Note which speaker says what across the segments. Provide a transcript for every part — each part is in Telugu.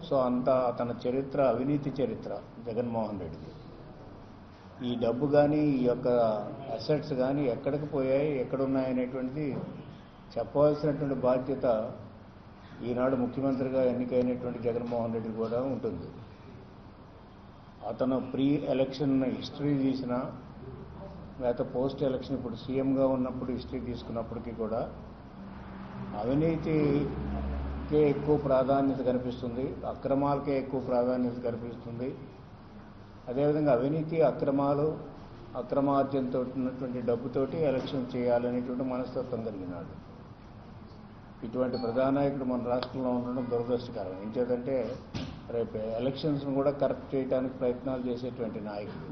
Speaker 1: సో అంత తన చరిత్ర అవినీతి చరిత్ర జగన్మోహన్ రెడ్డిది ఈ డబ్బు కానీ ఈ యొక్క అసెట్స్ కానీ ఎక్కడికి పోయాయి ఎక్కడున్నాయనేటువంటిది చెప్పవలసినటువంటి బాధ్యత ఈనాడు ముఖ్యమంత్రిగా ఎన్నికైనటువంటి జగన్మోహన్ రెడ్డి కూడా ఉంటుంది అతను ప్రీ ఎలక్షన్ హిస్టరీ తీసిన లేకపోతే పోస్ట్ ఎలక్షన్ ఇప్పుడు సీఎంగా ఉన్నప్పుడు హిస్టరీ తీసుకున్నప్పటికీ కూడా అవినీతికే ఎక్కువ ప్రాధాన్యత కనిపిస్తుంది అక్రమాలకే ఎక్కువ ప్రాధాన్యత కనిపిస్తుంది అదేవిధంగా అవినీతి అక్రమాలు అక్రమార్జనతో ఉన్నటువంటి డబ్బుతోటి ఎలక్షన్ చేయాలనేటువంటి మనస్తత్వం కలిగినాడు ఇటువంటి ప్రధానాయకుడు మన రాష్ట్రంలో ఉండడం దురదృష్టకరం ఏం చేతంటే రేపు ఎలక్షన్స్ను కూడా కరప్ట్ చేయడానికి ప్రయత్నాలు చేసేటువంటి నాయకుడు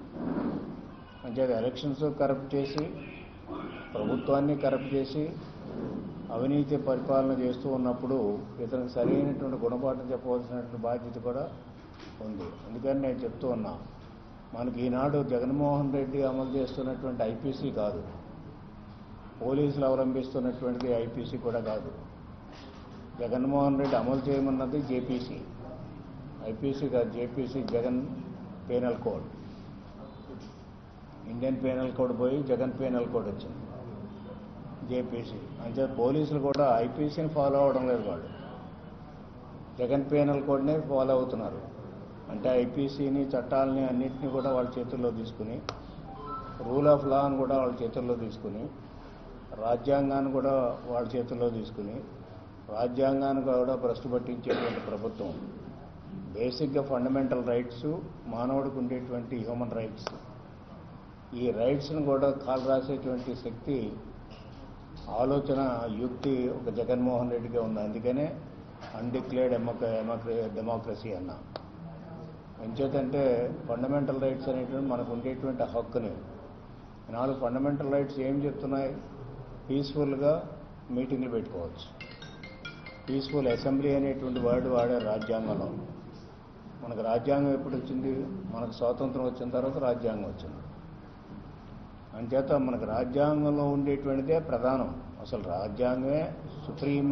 Speaker 1: అంచేత ఎలక్షన్స్ కరప్ట్ చేసి ప్రభుత్వాన్ని కరప్ట్ చేసి అవినీతి పరిపాలన చేస్తూ ఉన్నప్పుడు ఇతనికి సరైనటువంటి గుణపాఠం చెప్పవలసినటువంటి బాధ్యత కూడా ఉంది అందుకని నేను చెప్తూ ఉన్నా మనకి ఈనాడు జగన్మోహన్ రెడ్డి అమలు చేస్తున్నటువంటి ఐపీసీ కాదు పోలీసులు అవలంబిస్తున్నటువంటిది ఐపీసీ కూడా కాదు జగన్మోహన్ రెడ్డి అమలు చేయమన్నది జేపీసీ ఐపీసీ కాదు JPC Jagan penal code Indian penal code పోయి జగన్ పేనల్ కోడ్ వచ్చింది జేపీసీ అంటే పోలీసులు కూడా ఐపీసీని ఫాలో అవడం లేదు వాళ్ళు జగన్ పేనల్ కోడ్నే ఫాలో అవుతున్నారు అంటే ఐపీసీని చట్టాలని అన్నింటినీ కూడా వాళ్ళ చేతుల్లో తీసుకుని రూల్ ఆఫ్ లాని కూడా వాళ్ళ చేతుల్లో తీసుకుని రాజ్యాంగాన్ని కూడా వాళ్ళ చేతుల్లో తీసుకుని రాజ్యాంగాన్ని కూడా భ్రష్టు పట్టించేటువంటి ప్రభుత్వం బేసిక్గా ఫండమెంటల్ రైట్స్ మానవుడికి ఉండేటువంటి హ్యూమన్ రైట్స్ ఈ రైట్స్ను కూడా కాలు రాసేటువంటి శక్తి ఆలోచన యుక్తి ఒక జగన్మోహన్ రెడ్డిగా ఉంది అందుకనే అన్డిక్లేర్డ్ డెమోక్రసీ అన్నా ఎంచేతంటే ఫండమెంటల్ రైట్స్ అనేటువంటి మనకు ఉండేటువంటి హక్కుని నాలుగు ఫండమెంటల్ రైట్స్ ఏం చెప్తున్నాయి పీస్ఫుల్గా మీటింగ్లు పెట్టుకోవచ్చు పీస్ఫుల్ అసెంబ్లీ అనేటువంటి వర్డ్ వాడారు రాజ్యాంగంలో మనకు రాజ్యాంగం ఎప్పుడు వచ్చింది మనకు స్వాతంత్రం వచ్చిన తర్వాత రాజ్యాంగం వచ్చింది అంచేత మనకు రాజ్యాంగంలో ఉండేటువంటిదే ప్రధానం అసలు రాజ్యాంగమే supreme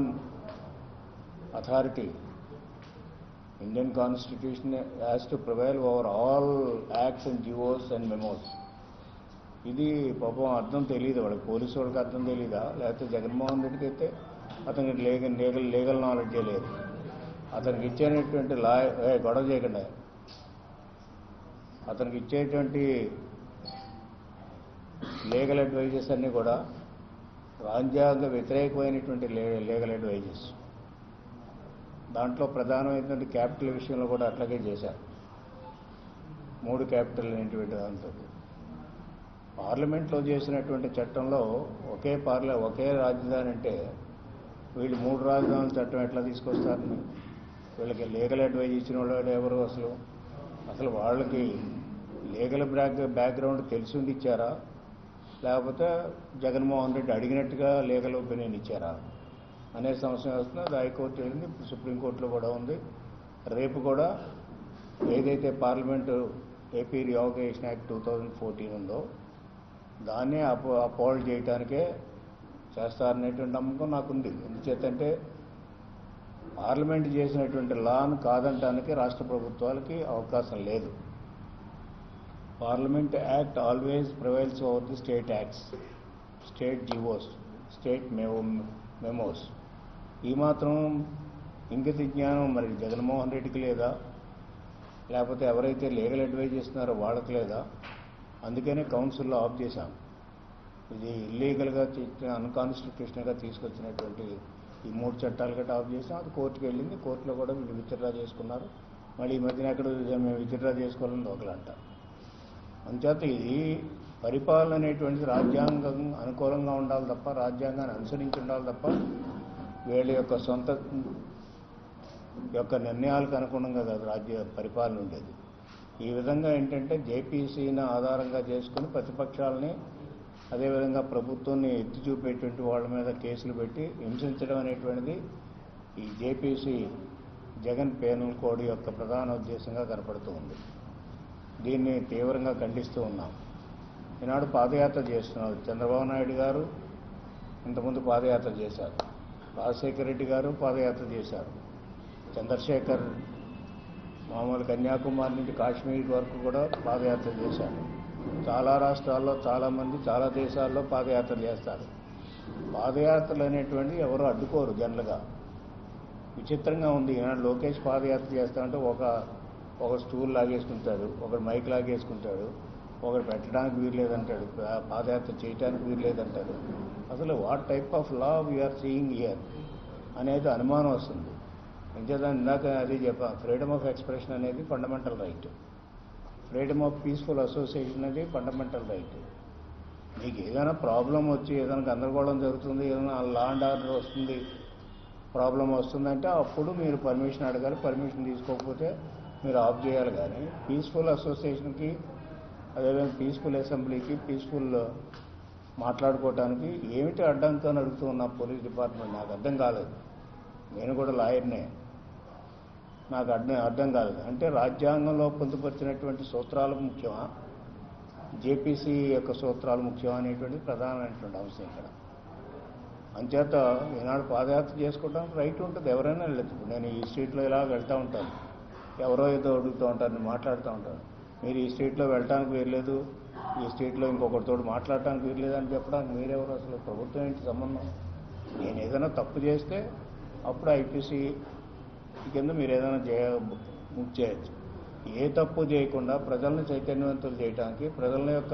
Speaker 1: authority Indian constitution has to prevail over all acts and GOs and memos ఇది పాపం అర్థం తెలియదు వాళ్ళకి పోలీసు వాళ్ళకి అర్థం తెలియదా లేకపోతే జగన్మోహన్ రెడ్డికి అయితే అతనికి లీగల్ లీగల్ లీగల్ నాలెడ్జే లేదు అతనికి ఇచ్చేటువంటి లా ఏ, గొడవ చేయకుండా అతనికి ఇచ్చేటువంటి లీగల్ అడ్వైజెస్ అన్నీ కూడా రాజ్యాంగ వ్యతిరేకమైనటువంటి లే- లీగల్ అడ్వైజెస్ దాంట్లో ప్రధానమైనటువంటి క్యాపిటల్ విషయంలో కూడా అట్లాగే చేశారు మూడు క్యాపిటల్ అనేటువంటి దాంతో పార్లమెంట్లో చేసినటువంటి చట్టంలో ఒకే పార్ల ఒకే రాజధాని అంటే వీళ్ళు మూడు రాజధానుల చట్టం ఎట్లా తీసుకొస్తారని వీళ్ళకి లీగల్ అడ్వైజ్ ఇచ్చిన వాళ్ళు ఎవరు అసలు అసలు వాళ్ళకి లీగల్ బ్యాక్ బ్యాక్గ్రౌండ్ తెలిసి ఉండి ఇచ్చారా లేకపోతే జగన్మోహన్ రెడ్డి అడిగినట్టుగా లీగల్ ఒపీనియన్ ఇచ్చారా అనే సంశయం వస్తుంది అది హైకోర్టు వెళ్ళింది ఇప్పుడు సుప్రీంకోర్టులో కూడా ఉంది రేపు కూడా ఏదైతే parliament AP reorganisation act two thousand fourteen ఉందో దాన్నే అపో అపోల్డ్ చేయడానికే చేస్తారనేటువంటి నమ్మకం నాకుంది ఎందుచేతంటే పార్లమెంట్ చేసినటువంటి లాను కాదంటానికి రాష్ట్ర ప్రభుత్వాలకి అవకాశం లేదు parliament act always prevails over the state acts state GOs state memo memos ఈ మాత్రం ఇంగిత జ్ఞానం మరి జగన్మోహన్ రెడ్డికి లేదా లేకపోతే ఎవరైతే లీగల్ అడ్వైజ్ చేస్తున్నారో వాళ్ళకి లేదా అందుకనే కౌన్సిల్లో ఆఫ్ చేశాం ఇది ఇల్లీగల్గా అన్కాన్స్టిట్యూషనల్గా తీసుకొచ్చినటువంటి ఈ మూడు చట్టాలు గట్రా ఆఫ్ చేసాం అది కోర్టుకు వెళ్ళింది కోర్టులో కూడా వీళ్ళు విత్డ్రా చేసుకున్నారు మళ్ళీ ఈ మధ్యన ఎక్కడ మేము విత్డ్రా చేసుకోవాలని ఒకరు అంటారు అంచేత ఇది పరిపాలన అనేటువంటిది రాజ్యాంగం అనుకూలంగా ఉండాలి తప్ప రాజ్యాంగాన్ని అనుసరించి ఉండాలి తప్ప వీళ్ళ యొక్క సొంత యొక్క నిర్ణయాలకు అనుగుణంగా కాదు రాజ్య పరిపాలన ఉండేది ఈ విధంగా ఏంటంటే జేపీసీని ఆధారంగా చేసుకుని ప్రతిపక్షాలని అదేవిధంగా ప్రభుత్వాన్ని ఎత్తి చూపేటువంటి వాళ్ళ మీద కేసులు పెట్టి హింసించడం అనేటువంటిది ఈ జేపీసీ జగన్ పేనల్ కోడ్ యొక్క ప్రధాన ఉద్దేశంగా కనపడుతూ ఉంది దీన్ని తీవ్రంగా ఖండిస్తూ ఉన్నాం ఈనాడు పాదయాత్ర చేస్తున్నారు చంద్రబాబు నాయుడు గారు ఇంతకుముందు పాదయాత్ర చేశారు రాజశేఖర రెడ్డి గారు పాదయాత్ర చేశారు చంద్రశేఖర్ మామూలు కన్యాకుమారి నుంచి కాశ్మీర్ వరకు కూడా పాదయాత్ర చేశారు చాలా రాష్ట్రాల్లో చాలామంది చాలా దేశాల్లో పాదయాత్ర చేస్తారు పాదయాత్రలు అనేటువంటి ఎవరు అడ్డుకోరు జనరల్గా విచిత్రంగా ఉంది ఈనాడు లోకేష్ పాదయాత్ర చేస్తామంటే ఒక ఒక స్టూల్ లాగేసుకుంటాడు ఒకడు మైక్ లాగేసుకుంటాడు ఒకడు పెట్టడానికి వీలు లేదంటాడు పా- పాదయాత్ర చేయడానికి వీలు లేదంటాడు అసలు what type of law we are seeing here అనేది అనుమానం వస్తుంది ఇంకేదా ఇందాక అది చెప్పా ఫ్రీడమ్ ఆఫ్ ఎక్స్ప్రెషన్ అనేది fundamental right freedom of peaceful association అనేది ఫండమెంటల్ రైట్ మీకు ఏదైనా ప్రాబ్లం వచ్చి ఏదైనా గందరగోళం జరుగుతుంది ఏదైనా లా అండ్ ఆర్డర్ వస్తుంది ప్రాబ్లం వస్తుందంటే అప్పుడు మీరు పర్మిషన్ అడగాలి పర్మిషన్ తీసుకోకపోతే మీరు ఆఫ్ చేయాలి కానీ పీస్ఫుల్ అసోసియేషన్కి అదేవిధంగా పీస్ఫుల్ అసెంబ్లీకి పీస్ఫుల్ మాట్లాడుకోవటానికి ఏమిటి అడ్డంకి అని అడుగుతూ ఉన్న పోలీస్ డిపార్ట్మెంట్ నాకు అర్థం కాలేదు నేను కూడా లాయర్నే నాకు అర్థం అర్థం కాలేదు అంటే రాజ్యాంగంలో పొందుపరిచినటువంటి సూత్రాలు ముఖ్యమా జేపీసీ యొక్క సూత్రాలు ముఖ్యమా అనేటువంటిది ప్రధానమైనటువంటి అంశం ఇక్కడ అంచేత ఈనాడు పాదయాత్ర చేసుకోవడానికి రైట్ ఉంటుంది ఎవరైనా వెళ్ళచ్చు ఇప్పుడు నేను ఈ స్ట్రీట్లో ఇలా వెళ్తూ ఉంటాను ఎవరో ఏదో అడుగుతూ ఉంటారు నేను మాట్లాడుతూ ఉంటాను మీరు ఈ స్ట్రీట్లో వెళ్ళటానికి వీల్లేదు ఈ స్ట్రీట్లో ఇంకొకరితో మాట్లాడటానికి వీల్లేదు అని చెప్పడానికి మీరెవరు అసలు ప్రభుత్వం ఏంటి సంబంధం నేను ఏదైనా తప్పు చేస్తే అప్పుడు ఐపీసీ కింద మీరు ఏదైనా చేయ బుక్ చేయొచ్చు ఏ తప్పు చేయకుండా ప్రజల్ని చైతన్యవంతులు చేయడానికి ప్రజల యొక్క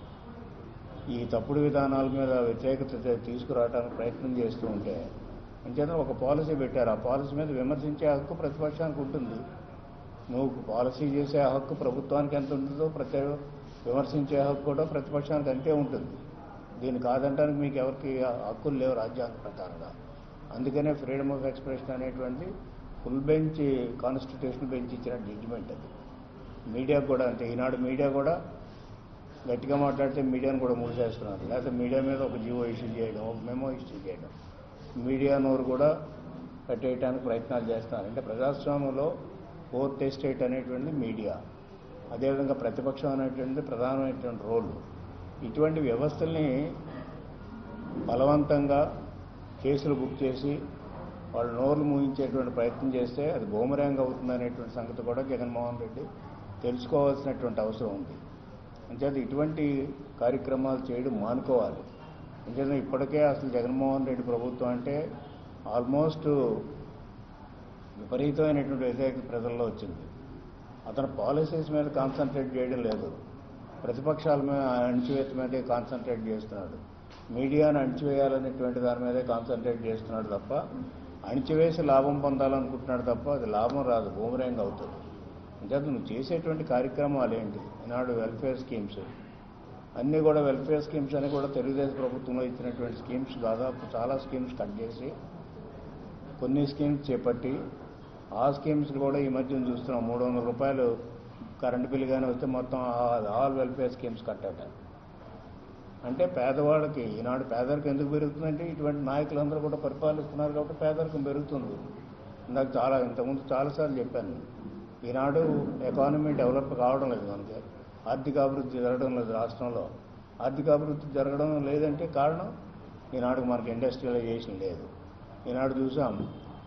Speaker 1: ఈ తప్పుడు విధానాల మీద వ్యతిరేకత తె- తీసుకురావడానికి ప్రయత్నం చేస్తూ ఉంటే అంచేత ఒక పాలసీ పెట్టారు ఆ పాలసీ మీద విమర్శించే హక్కు ప్రతిపక్షానికి ఉంటుంది నువ్వు పాలసీ చేసే హక్కు ప్రభుత్వానికి ఎంత ఉంటుందో ప్రతి విమర్శించే హక్కు కూడా ప్రతిపక్షానికి అంతే ఉంటుంది దీన్ని కాదంటానికి మీకు ఎవరికి హక్కులు లేవు రాజ్యాంగ ప్రకారంగా అందుకనే ఫ్రీడమ్ ఆఫ్ ఎక్స్ప్రెషన్ అనేటువంటి ఫుల్ బెంచ్ కాన్స్టిట్యూషన్ బెంచ్ ఇచ్చిన జడ్జిమెంట్ అది మీడియా కూడా అంతే ఈనాడు మీడియా కూడా గట్టిగా మాట్లాడితే మీడియాను కూడా మూసేస్తున్నారు లేకపోతే మీడియా మీద ఒక జీవో ఇష్యూ చేయడం ఒక మెమో ఇష్యూ చేయడం మీడియా నోరు కూడా కట్టేయడానికి ప్రయత్నాలు చేస్తున్నారు అంటే ప్రజాస్వామ్యంలో ఫోర్త్ ఎస్టేట్ అనేటువంటిది మీడియా అదేవిధంగా ప్రతిపక్షం అనేటువంటిది ప్రధానమైనటువంటి రోల్ ఇటువంటి వ్యవస్థల్ని బలవంతంగా కేసులు బుక్ చేసి వాళ్ళు నోర్లు మూయించేటువంటి ప్రయత్నం చేస్తే అది బూమరాంగ్ అవుతుంది అనేటువంటి సంగతి కూడా జగన్మోహన్ రెడ్డి తెలుసుకోవాల్సినటువంటి అవసరం ఉంది అంచేత ఇటువంటి కార్యక్రమాలు చేయడం మానుకోవాలి అంచేత ఇప్పటికే అసలు జగన్మోహన్ రెడ్డి ప్రభుత్వం అంటే ఆల్మోస్ట్ విపరీతమైనటువంటి వ్యతిరేకత ప్రజల్లో వచ్చింది అతను పాలసీస్ మీద కాన్సన్ట్రేట్ చేయడం లేదు ప్రతిపక్షాల మీద అణిచివేత మీదే కాన్సన్ట్రేట్ చేస్తున్నాడు మీడియాను అణిచివేయాలనేటువంటి దాని మీదే కాన్సన్ట్రేట్ చేస్తున్నాడు తప్ప అణిచివేసి లాభం పొందాలనుకుంటున్నాడు తప్ప అది లాభం రాదు బూమరేంగ్ అవుతుంది అంచేత నువ్వు చేసేటువంటి కార్యక్రమాలు ఏంటి ఈనాడు వెల్ఫేర్ స్కీమ్స్ అన్నీ కూడా వెల్ఫేర్ స్కీమ్స్ అని కూడా తెలుగుదేశం ప్రభుత్వంలో ఇచ్చినటువంటి స్కీమ్స్ దాదాపు చాలా స్కీమ్స్ కట్ చేసి కొన్ని స్కీమ్స్ చేపట్టి ఆ స్కీమ్స్ కూడా ఈ మధ్యన చూస్తున్నాం మూడు వందల రూపాయలు కరెంటు బిల్లు కానీ వస్తే మొత్తం ఆ- ఆల్ వెల్ఫేర్ స్కీమ్స్ కట్టట అంటే పేదవాళ్ళకి ఈనాడు పేదరికం ఎందుకు పెరుగుతుందంటే ఇటువంటి నాయకులందరూ కూడా పరిపాలిస్తున్నారు కాబట్టి పేదరికం పెరుగుతుంది ఇందాక చాలా ఇంతకుముందు చాలాసార్లు చెప్పాను ఈనాడు ఎకానమీ డెవలప్ కావడం లేదు మనకి ఆర్థిక అభివృద్ధి జరగడం లేదు రాష్ట్రంలో ఆర్థిక అభివృద్ధి జరగడం లేదంటే కారణం ఈనాడు మనకి ఇండస్ట్రియలైజేషన్ లేదు ఈనాడు చూసాం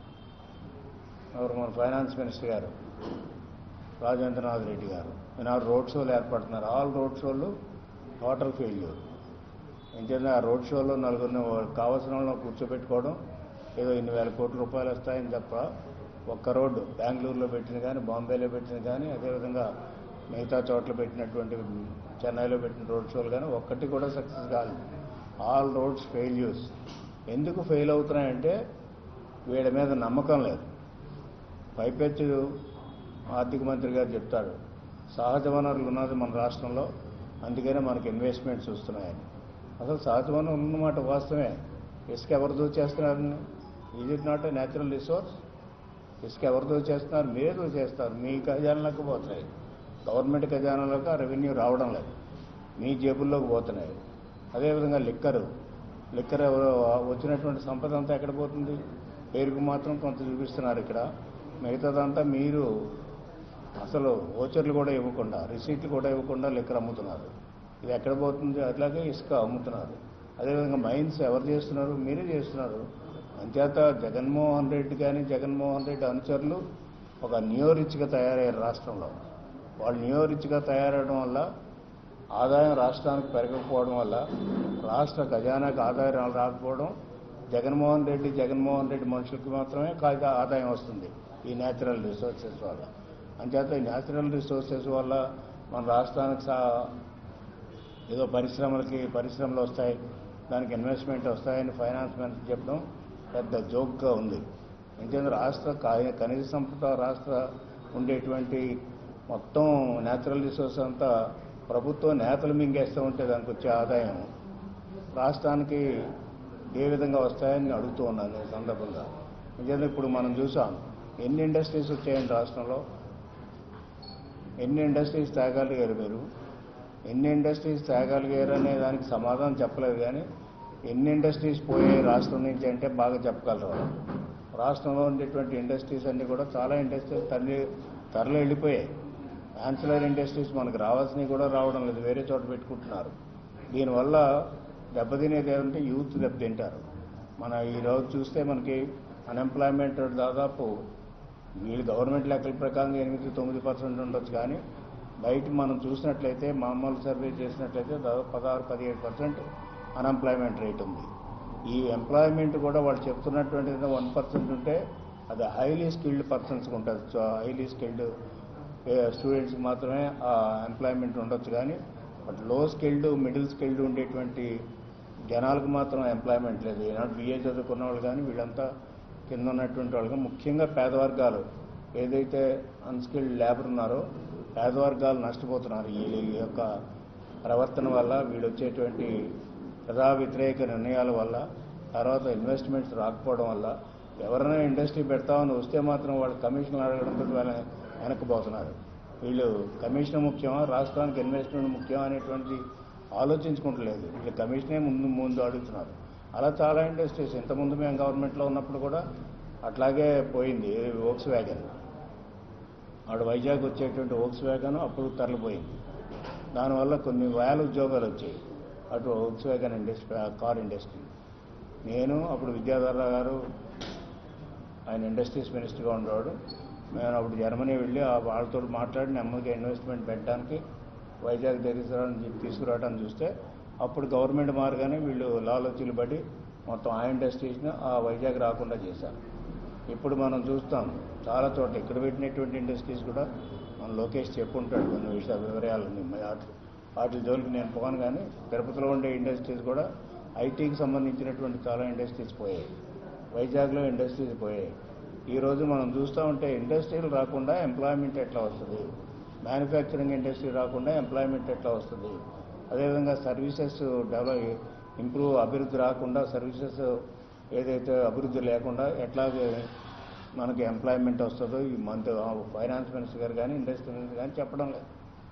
Speaker 1: ఎవరు మన ఫైనాన్స్ మినిస్టర్ గారు రాజేంద్రనాథ్ రెడ్డి గారు ఈనాడు రోడ్ షోలు ఏర్పడుతున్నారు ఆల్ రోడ్ షోలు టోటల్ ఫెయిల్యూర్ ఎందుకంటే ఆ రోడ్ షోలో నలుగురిని వాళ్ళకి కావాల్సిన వాళ్ళని కూర్చోబెట్టుకోవడం ఏదో ఇన్ని వేల కోట్ల రూపాయలు వస్తాయని తప్ప ఒక్క రోడ్డు బెంగళూరులో పెట్టిన కానీ బాంబేలో పెట్టిన కానీ అదేవిధంగా మిగతా చోట్ల పెట్టినటువంటి చెన్నైలో పెట్టిన రోడ్ షోలు కానీ ఒక్కటి కూడా సక్సెస్ కాలేదు ఆల్ రోడ్స్ ఫెయిల్యూర్స్ ఎందుకు ఫెయిల్ అవుతున్నాయంటే వీళ్ళ మీద నమ్మకం లేదు పైపెచ్చు ఆర్థిక మంత్రి గారు చెప్తారు సహజ వనరులు ఉన్నది మన రాష్ట్రంలో అందుకనే మనకి ఇన్వెస్ట్మెంట్స్ వస్తున్నాయని అసలు సహజ వనరులు ఉన్నమాట వాస్తవమే ఇసుక ఎవరు దోచేస్తున్నారని is it not a natural resource ఇసుక ఎవరు దోచేస్తున్నారు మీరే దోచేస్తారు మీ ఖజానాలకు పోతున్నాయి గవర్నమెంట్ ఖజానాలకు ఆ రెవెన్యూ రావడం లేదు మీ జేబుల్లోకి పోతున్నాయి అదేవిధంగా లిక్కరు లిక్కర్ ఎవరో వచ్చినటువంటి సంపద అంతా ఎక్కడ పోతుంది పేరుకు మాత్రం కొంత చూపిస్తున్నారు ఇక్కడ మిగతాదంతా మీరు అసలు ఓచర్లు కూడా ఇవ్వకుండా రిసీట్లు కూడా ఇవ్వకుండా లిక్కర్ అమ్ముతున్నారు ఇది ఎక్కడ పోతుంది అట్లాగే ఇసుక అమ్ముతున్నారు అదేవిధంగా మైన్స్ ఎవరు చేస్తున్నారు మీరే చేస్తున్నారు అంచేత జగన్మోహన్ రెడ్డి కానీ జగన్మోహన్ రెడ్డి అనుచరులు ఒక నియోరిచ్గా తయారయ్యారు రాష్ట్రంలో వాళ్ళు నియోరిచ్గా తయారవడం వల్ల ఆదాయం రాష్ట్రానికి పెరగకపోవడం వల్ల రాష్ట్ర ఖజానాకు ఆదాయం రాకపోవడం జగన్మోహన్ రెడ్డి జగన్మోహన్ రెడ్డి మనుషులకి మాత్రమే కాగా ఆదాయం వస్తుంది ఈ న్యాచురల్ రిసోర్సెస్ వల్ల అంచేత ఈ న్యాచురల్ రిసోర్సెస్ వల్ల మన రాష్ట్రానికి సా ఏదో పరిశ్రమలకి పరిశ్రమలు వస్తాయి దానికి ఇన్వెస్ట్మెంట్ వస్తాయని ఫైనాన్స్ మంత్రి చెప్పడం పెద్ద జోక్గా ఉంది ఎందుకంటే రాష్ట్ర కా- ఖనిజ సంపద రాష్ట్ర ఉండేటువంటి మొత్తం న్యాచురల్ రిసోర్స్ అంతా ప్రభుత్వం నేతలు మింగేస్తూ ఉంటే దానికి వచ్చే ఆదాయం రాష్ట్రానికి ఏ విధంగా వస్తాయని అడుగుతూ ఉన్నాను ఈ సందర్భంగా ఎందుకంటే ఇప్పుడు మనం చూసాం ఎన్ని ఇండస్ట్రీస్ వచ్చాయండి రాష్ట్రంలో ఎన్ని ఇండస్ట్రీస్ తేగలిగారు మీరు ఎన్ని ఇండస్ట్రీస్ తేగలిగారు అనే దానికి సమాధానం చెప్పలేదు కానీ ఎన్ని ఇండస్ట్రీస్ పోయాయి రాష్ట్రం నుంచి అంటే బాగా చెప్పగలరు వాళ్ళు. రాష్ట్రంలో ఉండేటువంటి ఇండస్ట్రీస్ అన్నీ కూడా చాలా ఇండస్ట్రీస్ తరలి తరలి వెళ్ళిపోయాయి యాన్సిలర్ ఇండస్ట్రీస్ మనకు రావాల్సినవి కూడా రావడం లేదు వేరే చోట పెట్టుకుంటున్నారు దీనివల్ల దెబ్బతినేది ఏదంటే యూత్ దెబ్బతింటారు మన ఈ రోజు చూస్తే మనకి అన్ఎంప్లాయ్మెంట్ దాదాపు వీళ్ళు గవర్నమెంట్ లెక్కల ప్రకారం ఎనిమిది తొమ్మిది పర్సెంట్ ఉండొచ్చు కానీ బయట మనం చూసినట్లయితే మామూలు సర్వే చేసినట్లయితే దాదాపు పదహారు పదిహేడు పర్సెంట్ అన్ఎంప్లాయ్మెంట్ రేట్ ఉంది ఈ ఎంప్లాయ్మెంట్ కూడా వాళ్ళు చెప్తున్నటువంటి వన్ పర్సెంట్ ఉంటే అది హైలీ స్కిల్డ్ పర్సన్స్కి ఉంటుంది సో హైలీ స్కిల్డ్ స్టూడెంట్స్కి మాత్రమే ఆ ఎంప్లాయ్మెంట్ ఉండొచ్చు కానీ బట్ లో స్కిల్డ్ మిడిల్ స్కిల్డ్ ఉండేటువంటి జనాలకు మాత్రం ఎంప్లాయ్మెంట్ లేదు ఈనాడు బిఏ చదువుకున్న వాళ్ళు కానీ వీళ్ళంతా కింద ఉన్నటువంటి వాళ్ళకి ముఖ్యంగా పేద వర్గాలు ఏదైతే అన్స్కిల్డ్ లేబర్ ఉన్నారో పేద వర్గాలు నష్టపోతున్నారు ఈ ఈ యొక్క ప్రవర్తన వల్ల వీళ్ళు వచ్చేటువంటి ప్రజా వ్యతిరేక నిర్ణయాల వల్ల తర్వాత ఇన్వెస్ట్మెంట్స్ రాకపోవడం వల్ల ఎవరైనా ఇండస్ట్రీ పెడతామని వస్తే మాత్రం వాళ్ళు కమిషన్ అడగడంతో వాళ్ళ వెనక్కిపోతున్నారు వీళ్ళు కమిషన్ ముఖ్యమా రాష్ట్రానికి ఇన్వెస్ట్మెంట్ ముఖ్యమా అనేటువంటి ఆలోచించుకుంటలేదు వీళ్ళు కమిషనే ముందు ముందు అడుగుతున్నారు అలా చాలా ఇండస్ట్రీస్ ఇంతకుముందు మేము గవర్నమెంట్లో ఉన్నప్పుడు కూడా అట్లాగే పోయింది ఓక్స్ వ్యాగన్ ఆడు వైజాగ్ వచ్చేటువంటి ఓక్స్ వ్యాగన్ అప్పుడు తరలిపోయింది దానివల్ల కొన్ని వేల ఉద్యోగాలు వచ్చాయి అటు Volkswagen industry car industry నేను అప్పుడు విద్యాధర గారు ఆయన ఇండస్ట్రీస్ మినిస్టర్గా ఉండేవాడు నేను అప్పుడు జర్మనీ వెళ్ళి ఆ వాళ్ళతో మాట్లాడి నెమ్మదిగా ఇన్వెస్ట్మెంట్ పెట్టడానికి వైజాగ్ తీసుకురావడానికి తీసుకురావడానికి చూస్తే అప్పుడు గవర్నమెంట్ మారగానే వీళ్ళు లాలోచీలు పడి మొత్తం ఆ ఇండస్ట్రీస్ని ఆ వైజాగ్ రాకుండా చేశారు ఇప్పుడు మనం చూస్తాం చాలా చోట్ల ఇక్కడ పెట్టినటువంటి ఇండస్ట్రీస్ కూడా మన లోకేష్ చెప్పుంటాడు కొన్ని విషయాలు వివరాలని వాటి వాటి జోలికి నేను పోను కానీ తిరుపతిలో ఉండే ఇండస్ట్రీస్ కూడా ఐటీకి సంబంధించినటువంటి చాలా ఇండస్ట్రీస్ పోయాయి వైజాగ్లో ఇండస్ట్రీస్ పోయాయి ఈ రోజు మనం చూస్తూ ఉంటే ఇండస్ట్రీలు రాకుండా ఎంప్లాయ్మెంట్ ఎట్లా వస్తుంది మ్యానుఫ్యాక్చరింగ్ ఇండస్ట్రీ రాకుండా ఎంప్లాయ్మెంట్ ఎట్లా వస్తుంది అదేవిధంగా సర్వీసెస్ డెవలప్ ఇంప్రూవ్ అభివృద్ధి రాకుండా సర్వీసెస్ ఏదైతే అభివృద్ధి లేకుండా ఎట్లాగే మనకి ఎంప్లాయ్మెంట్ వస్తుందో ఈ మంత్ ఫైనాన్స్ మినిస్టర్ గారు కానీ ఇండస్ట్రీ మినిస్టర్ కానీ చెప్పడం లేదు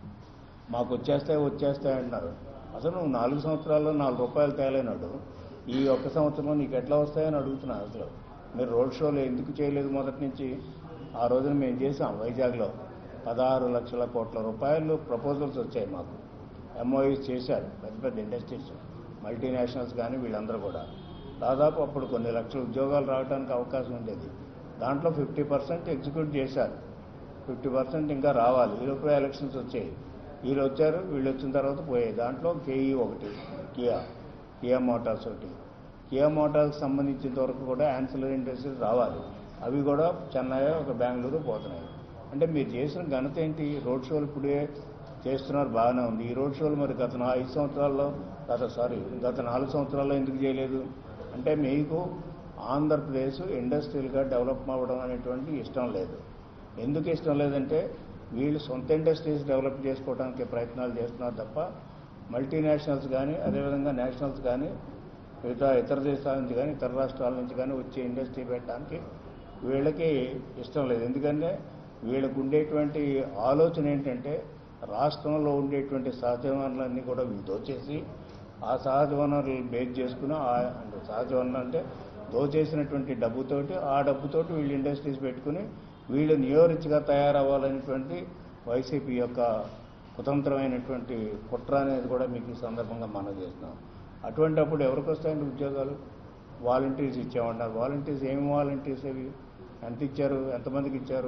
Speaker 1: మాకు వచ్చేస్తాయి వచ్చేస్తాయి అంటున్నారు అసలు నువ్వు నాలుగు సంవత్సరాల్లో నాలుగు రూపాయలు తేలేనాడు ఈ ఒక్క సంవత్సరంలో నీకు ఎట్లా వస్తాయని అడుగుతున్నాను అసలు మీరు రోడ్ షోలు ఎందుకు చేయలేదు మొదటి నుంచి ఆ రోజున మేము చేసాం వైజాగ్లో పదహారు లక్షల కోట్ల రూపాయలు ప్రపోజల్స్ వచ్చాయి మాకు ఎంఓఈస్ చేశారు పెద్ద పెద్ద ఇండస్ట్రీస్ మల్టీనేషనల్స్ కానీ వీళ్ళందరూ కూడా దాదాపు అప్పుడు కొన్ని లక్షల ఉద్యోగాలు రావడానికి అవకాశం ఉండేది దాంట్లో ఫిఫ్టీ పర్సెంట్ ఎగ్జిక్యూట్ చేశారు ఫిఫ్టీ పర్సెంట్ ఇంకా రావాలి ఈలోపు ఎలక్షన్స్ వచ్చాయి వీళ్ళు వచ్చారు వీళ్ళు వచ్చిన తర్వాత పోయాయి దాంట్లో కేఈ ఒకటి కియా కియా మోటార్స్ ఒకటి కియా మోటార్స్ సంబంధించినంత వరకు కూడా యాన్సిలరీ ఇండస్ట్రీస్ రావాలి అవి కూడా చెన్నై ఒక బెంగళూరు పోతున్నాయి అంటే మీరు చేసిన ఘనత ఏంటి రోడ్ షోలు ఇప్పుడే చేస్తున్నారు బాగానే ఉంది ఈ రోడ్ షోలు మరి గత నా- ఐదు సంవత్సరాల్లో గత సారీ గత నాలుగు సంవత్సరాల్లో ఎందుకు చేయలేదు అంటే మీకు ఆంధ్రప్రదేశ్ ఇండస్ట్రియల్గా డెవలప్ అవ్వడం అనేటువంటి ఇష్టం లేదు ఎందుకు ఇష్టం లేదంటే వీళ్ళు సొంత ఇండస్ట్రీస్ డెవలప్ చేసుకోవడానికి ప్రయత్నాలు చేస్తున్నారు తప్ప మల్టీనేషనల్స్ కానీ అదేవిధంగా నేషనల్స్ కానీ మిగతా ఇతర దేశాల నుంచి కానీ ఇతర రాష్ట్రాల నుంచి కానీ వచ్చే ఇండస్ట్రీ పెట్టడానికి వీళ్ళకి ఇష్టం లేదు ఎందుకంటే వీళ్ళకు ఉండేటువంటి ఆలోచన ఏంటంటే రాష్ట్రంలో ఉండేటువంటి సహజ వనరులన్నీ కూడా వీళ్ళు దోచేసి ఆ సహజ వనరులు బేస్ చేసుకుని ఆ అంటే సహజ వనరులు అంటే దోచేసినటువంటి డబ్బుతోటి ఆ డబ్బుతోటి వీళ్ళు ఇండస్ట్రీస్ పెట్టుకుని వీళ్ళు నియోరిచ్గా తయారవ్వాలనేటువంటి వైసీపీ యొక్క కుతంత్రమైనటువంటి కుట్ర అనేది కూడా మీకు ఈ సందర్భంగా మనం చేస్తున్నాం అటువంటి అప్పుడు ఎవరికి వస్తాయండి ఉద్యోగాలు వాలంటీర్స్ ఇచ్చామన్నారు వాలంటీర్స్ ఏమి వాలంటీర్స్ అవి ఎంత ఇచ్చారు ఎంతమందికి ఇచ్చారు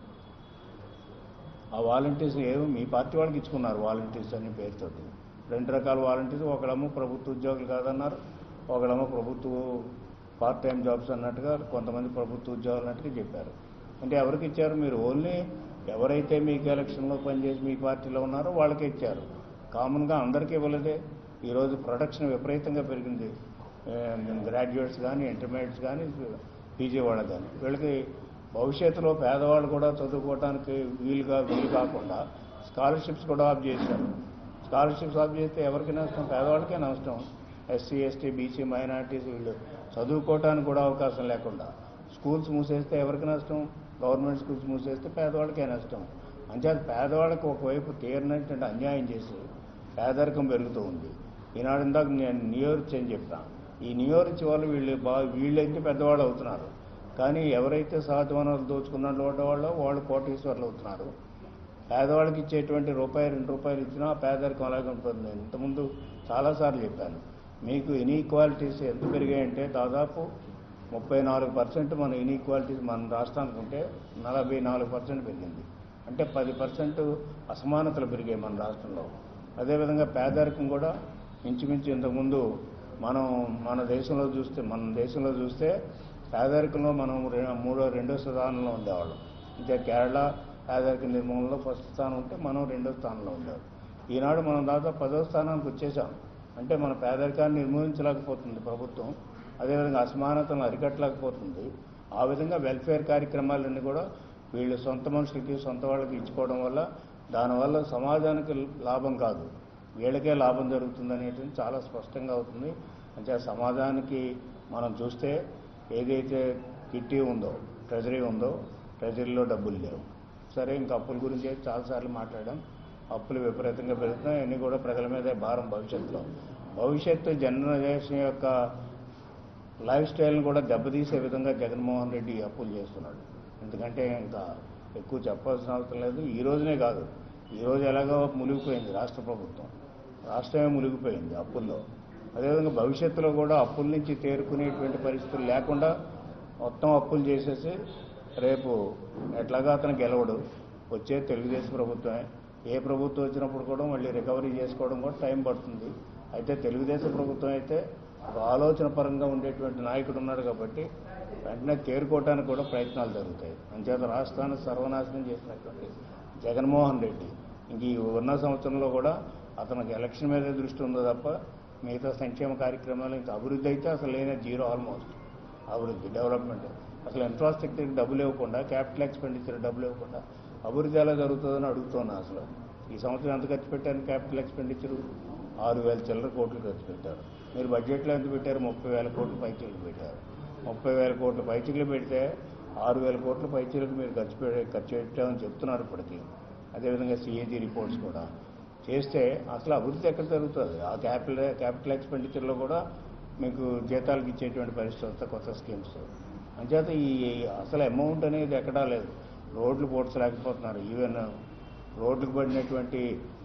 Speaker 1: ఆ వాలంటీర్స్ ఏమో మీ పార్టీ వాళ్ళకి ఇచ్చుకున్నారు వాలంటీర్స్ అనే పేరుతోటి రెండు రకాల వాలంటీర్స్ ఒకళ్ళేమో ప్రభుత్వ ఉద్యోగులు కాదన్నారు ఒకళ్ళేమో ప్రభుత్వ పార్ట్ టైం జాబ్స్ అన్నట్టుగా కొంతమంది ప్రభుత్వ ఉద్యోగాలు అన్నట్టుగా చెప్పారు అంటే ఎవరికి ఇచ్చారు మీరు ఓన్లీ ఎవరైతే మీకు ఎలక్షన్లో పనిచేసి మీ పార్టీలో ఉన్నారో వాళ్ళకే ఇచ్చారు కామన్గా అందరికీ ఇవ్వలేదే ఈరోజు ప్రొడక్షన్ విపరీతంగా పెరిగింది గ్రాడ్యుయేట్స్ కానీ ఇంటర్మీడియట్స్ కానీ పీజీ వాళ్ళకి కానీ వీళ్ళకి భవిష్యత్తులో పేదవాళ్ళు కూడా చదువుకోవడానికి వీలుగా వీలు కాకుండా స్కాలర్షిప్స్ కూడా ఆఫ్ చేశారు స్కాలర్షిప్స్ ఆఫ్ చేస్తే ఎవరికి నష్టం పేదవాళ్ళకే నష్టం ఎస్సీ ఎస్టీ బీసీ మైనారిటీస్ వీళ్ళు చదువుకోవడానికి కూడా అవకాశం లేకుండా స్కూల్స్ మూసేస్తే ఎవరికి నష్టం గవర్నమెంట్ స్కూల్స్ మూసేస్తే పేదవాళ్ళకే నష్టం అంచేత పేదవాళ్ళకి ఒకవైపు తీరినటువంటి అన్యాయం చేసి పేదరికం పెరుగుతూ ఉంది ఈనాడు ఇందాక నేను నియోరిచ్ అని చెప్పాను ఈ నియోరిచ్ వాళ్ళు వీళ్ళు బా వీళ్ళైతే పెద్దవాళ్ళు అవుతున్నారు కానీ ఎవరైతే సహజ వనరులు దోచుకున్న వాళ్ళు వాళ్ళు కోటీశ్వర్లు అవుతున్నారు పేదవాళ్ళకి ఇచ్చేటువంటి రూపాయి రెండు రూపాయలు ఇచ్చినా ఆ పేదరికం అలాగే ఉంటుంది నేను ఇంతకుముందు చాలాసార్లు చెప్పాను మీకు ఇన్ఈక్వాలిటీస్ ఎంత పెరిగాయంటే దాదాపు ముప్పై నాలుగు పర్సెంట్ మన ఇన్ఈక్వాలిటీస్ మన రాష్ట్రానికి ఉంటే నలభై నాలుగు పర్సెంట్ పెరిగింది అంటే పది పర్సెంట్ అసమానతలు పెరిగాయి మన రాష్ట్రంలో అదేవిధంగా పేదరికం కూడా ఇంచుమించు ఇంతకుముందు మనం మన దేశంలో చూస్తే మన దేశంలో చూస్తే పేదరికంలో మనం రె- మూడో రెండో స్థానంలో ఉండేవాళ్ళం ఇంకా కేరళ పేదరిక నిర్మూలనలో ఫస్ట్ స్థానం ఉంటే మనం రెండో స్థానంలో ఉండేవాళ్ళం ఈనాడు మనం దాదాపు పదో స్థానానికి వచ్చేసాం అంటే మన పేదరికాన్ని నిర్మూలించలేకపోతుంది ప్రభుత్వం అదేవిధంగా అసమానతను అరికట్టలేకపోతుంది ఆ విధంగా వెల్ఫేర్ కార్యక్రమాలన్నీ కూడా వీళ్ళు సొంత మనుషులకి సొంత వాళ్ళకి ఇచ్చుకోవడం వల్ల దానివల్ల సమాజానికి లాభం కాదు వీళ్ళకే లాభం జరుగుతుంది అనేది చాలా స్పష్టంగా అవుతుంది అంటే సమాజానికి మనం చూస్తే ఏదైతే కిట్టి ఉందో ట్రెజరీ ఉందో ట్రెజరీలో డబ్బులు లేవు సరే ఇంకా అప్పుల గురించి అయితే చాలాసార్లు మాట్లాడాం అప్పులు విపరీతంగా పెరుగుతున్నాయి అన్నీ కూడా ప్రజల మీదే భారం భవిష్యత్తులో భవిష్యత్తు జనరేషన్ యొక్క లైఫ్ స్టైల్ని కూడా దెబ్బతీసే విధంగా జగన్మోహన్ రెడ్డి అప్పులు చేస్తున్నాడు ఎందుకంటే ఇంకా ఎక్కువ చెప్పాల్సిన అవసరం లేదు ఈ రోజునే కాదు ఈ రోజు ఎలాగో మునిగిపోయింది రాష్ట్ర ప్రభుత్వం రాష్ట్రమే మునిగిపోయింది అప్పుల్లో అదేవిధంగా భవిష్యత్తులో కూడా అప్పుల నుంచి తేరుకునేటువంటి పరిస్థితులు లేకుండా మొత్తం అప్పులు చేసేసి రేపు ఎట్లాగా అతను గెలవడు వచ్చే తెలుగుదేశం ప్రభుత్వమే ఏ ప్రభుత్వం వచ్చినప్పుడు కూడా మళ్ళీ రికవరీ చేసుకోవడం కూడా టైం పడుతుంది అయితే తెలుగుదేశం ప్రభుత్వం అయితే ఒక ఆలోచన పరంగా ఉండేటువంటి నాయకుడు ఉన్నాడు కాబట్టి వెంటనే తేరుకోవడానికి కూడా ప్రయత్నాలు జరుగుతాయి అంచేత రాష్ట్రాన్ని సర్వనాశనం చేసినటువంటి జగన్మోహన్ రెడ్డి ఇంక ఈ ఉన్న సంవత్సరంలో కూడా అతనికి ఎలక్షన్ మీదే దృష్టి ఉందో తప్ప మిగతా సంక్షేమ కార్యక్రమాలు ఇంకా అభివృద్ధి అయితే అసలు లేనే జీరో ఆల్మోస్ట్ అభివృద్ధి డెవలప్మెంట్ అసలు ఇన్ఫ్రాస్ట్రక్చర్కి డబ్బులు ఇవ్వకుండా క్యాపిటల్ ఎక్స్పెండిచర్ డబ్బులు ఇవ్వకుండా అభివృద్ధి ఎలా జరుగుతుందని అడుగుతున్నా అసలు ఈ సంవత్సరం ఎంత ఖర్చు పెట్టారు క్యాపిటల్ ఎక్స్పెండిచర్ ఆరు వేల చిల్లర కోట్లు ఖర్చు పెట్టారు మీరు బడ్జెట్లో ఎంత పెట్టారు ముప్పై వేల కోట్లు పైచీలకు పెట్టారు ముప్పై వేల కోట్లు పైచీలు పెడితే ఆరు వేల కోట్ల పైచీలకు మీరు ఖర్చు పె ఖర్చు పెట్టామని చెప్తున్నారు ఇప్పటికీ అదేవిధంగా సిఏజీ రిపోర్ట్స్ కూడా చేస్తే అసలు అభివృద్ధి ఎక్కడ జరుగుతుంది ఆ క్యాపిటల్ క్యాపిటల్ ఎక్స్పెండిచర్లో కూడా మీకు జీతాలకు ఇచ్చేటువంటి పరిస్థితి వస్తే కొత్త స్కీమ్స్ అంచేత ఈ అసలు అమౌంట్ అనేది ఎక్కడా లేదు రోడ్లు పోడ్చలేకపోతున్నారు ఈవెన్ రోడ్లకు పడినటువంటి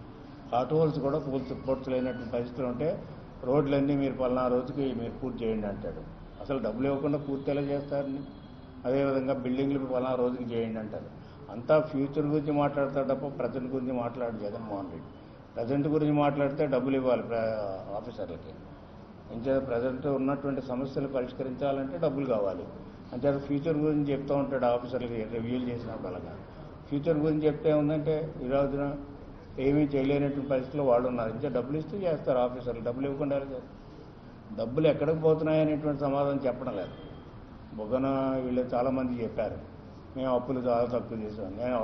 Speaker 1: ఆటో హోల్స్ కూడా పూర్తి పూడ్చలేనటువంటి పరిస్థితులు ఉంటే రోడ్లన్నీ మీరు పలానా రోజుకి మీరు పూర్తి చేయండి అంటాడు అసలు డబ్బులు ఇవ్వకుండా పూర్తి ఎలా చేస్తారని అదేవిధంగా బిల్డింగ్లు పలానా రోజుకి చేయండి అంటారు అంతా ఫ్యూచర్ గురించి మాట్లాడతాడు తప్ప ప్రజెంట్ గురించి మాట్లాడు జగన్మోహన్ రెడ్డి ప్రజెంట్ గురించి మాట్లాడితే డబ్బులు ఇవ్వాలి ప్ర- ఆఫీసర్లకి అంచేత ప్రజెంట్ ఉన్నటువంటి సమస్యలు పరిష్కరించాలంటే డబ్బులు కావాలి అంచేత ఫ్యూచర్ గురించి చెప్తూ ఉంటాడు ఆఫీసర్లకి రివ్యూలు చేసినప్పుడు అలాగా ఫ్యూచర్ గురించి చెప్తే ఉందంటే ఈ రోజున ఏమీ చేయలేనటువంటి పరిస్థితిలో వాళ్ళు ఉన్నారు ఇంకా డబ్బులు ఇస్తే చేస్తారు ఆఫీసర్లు డబ్బులు ఇవ్వకుండా ఎలా చేస్తారు? డబ్బులు ఎక్కడికి పోతున్నాయి అనేటువంటి సమాధానం చెప్పడం లేదు బొగ్గన వీళ్ళు చాలామంది చెప్పారు మేము అప్పులు చాలా తక్కువ చేసాం నేను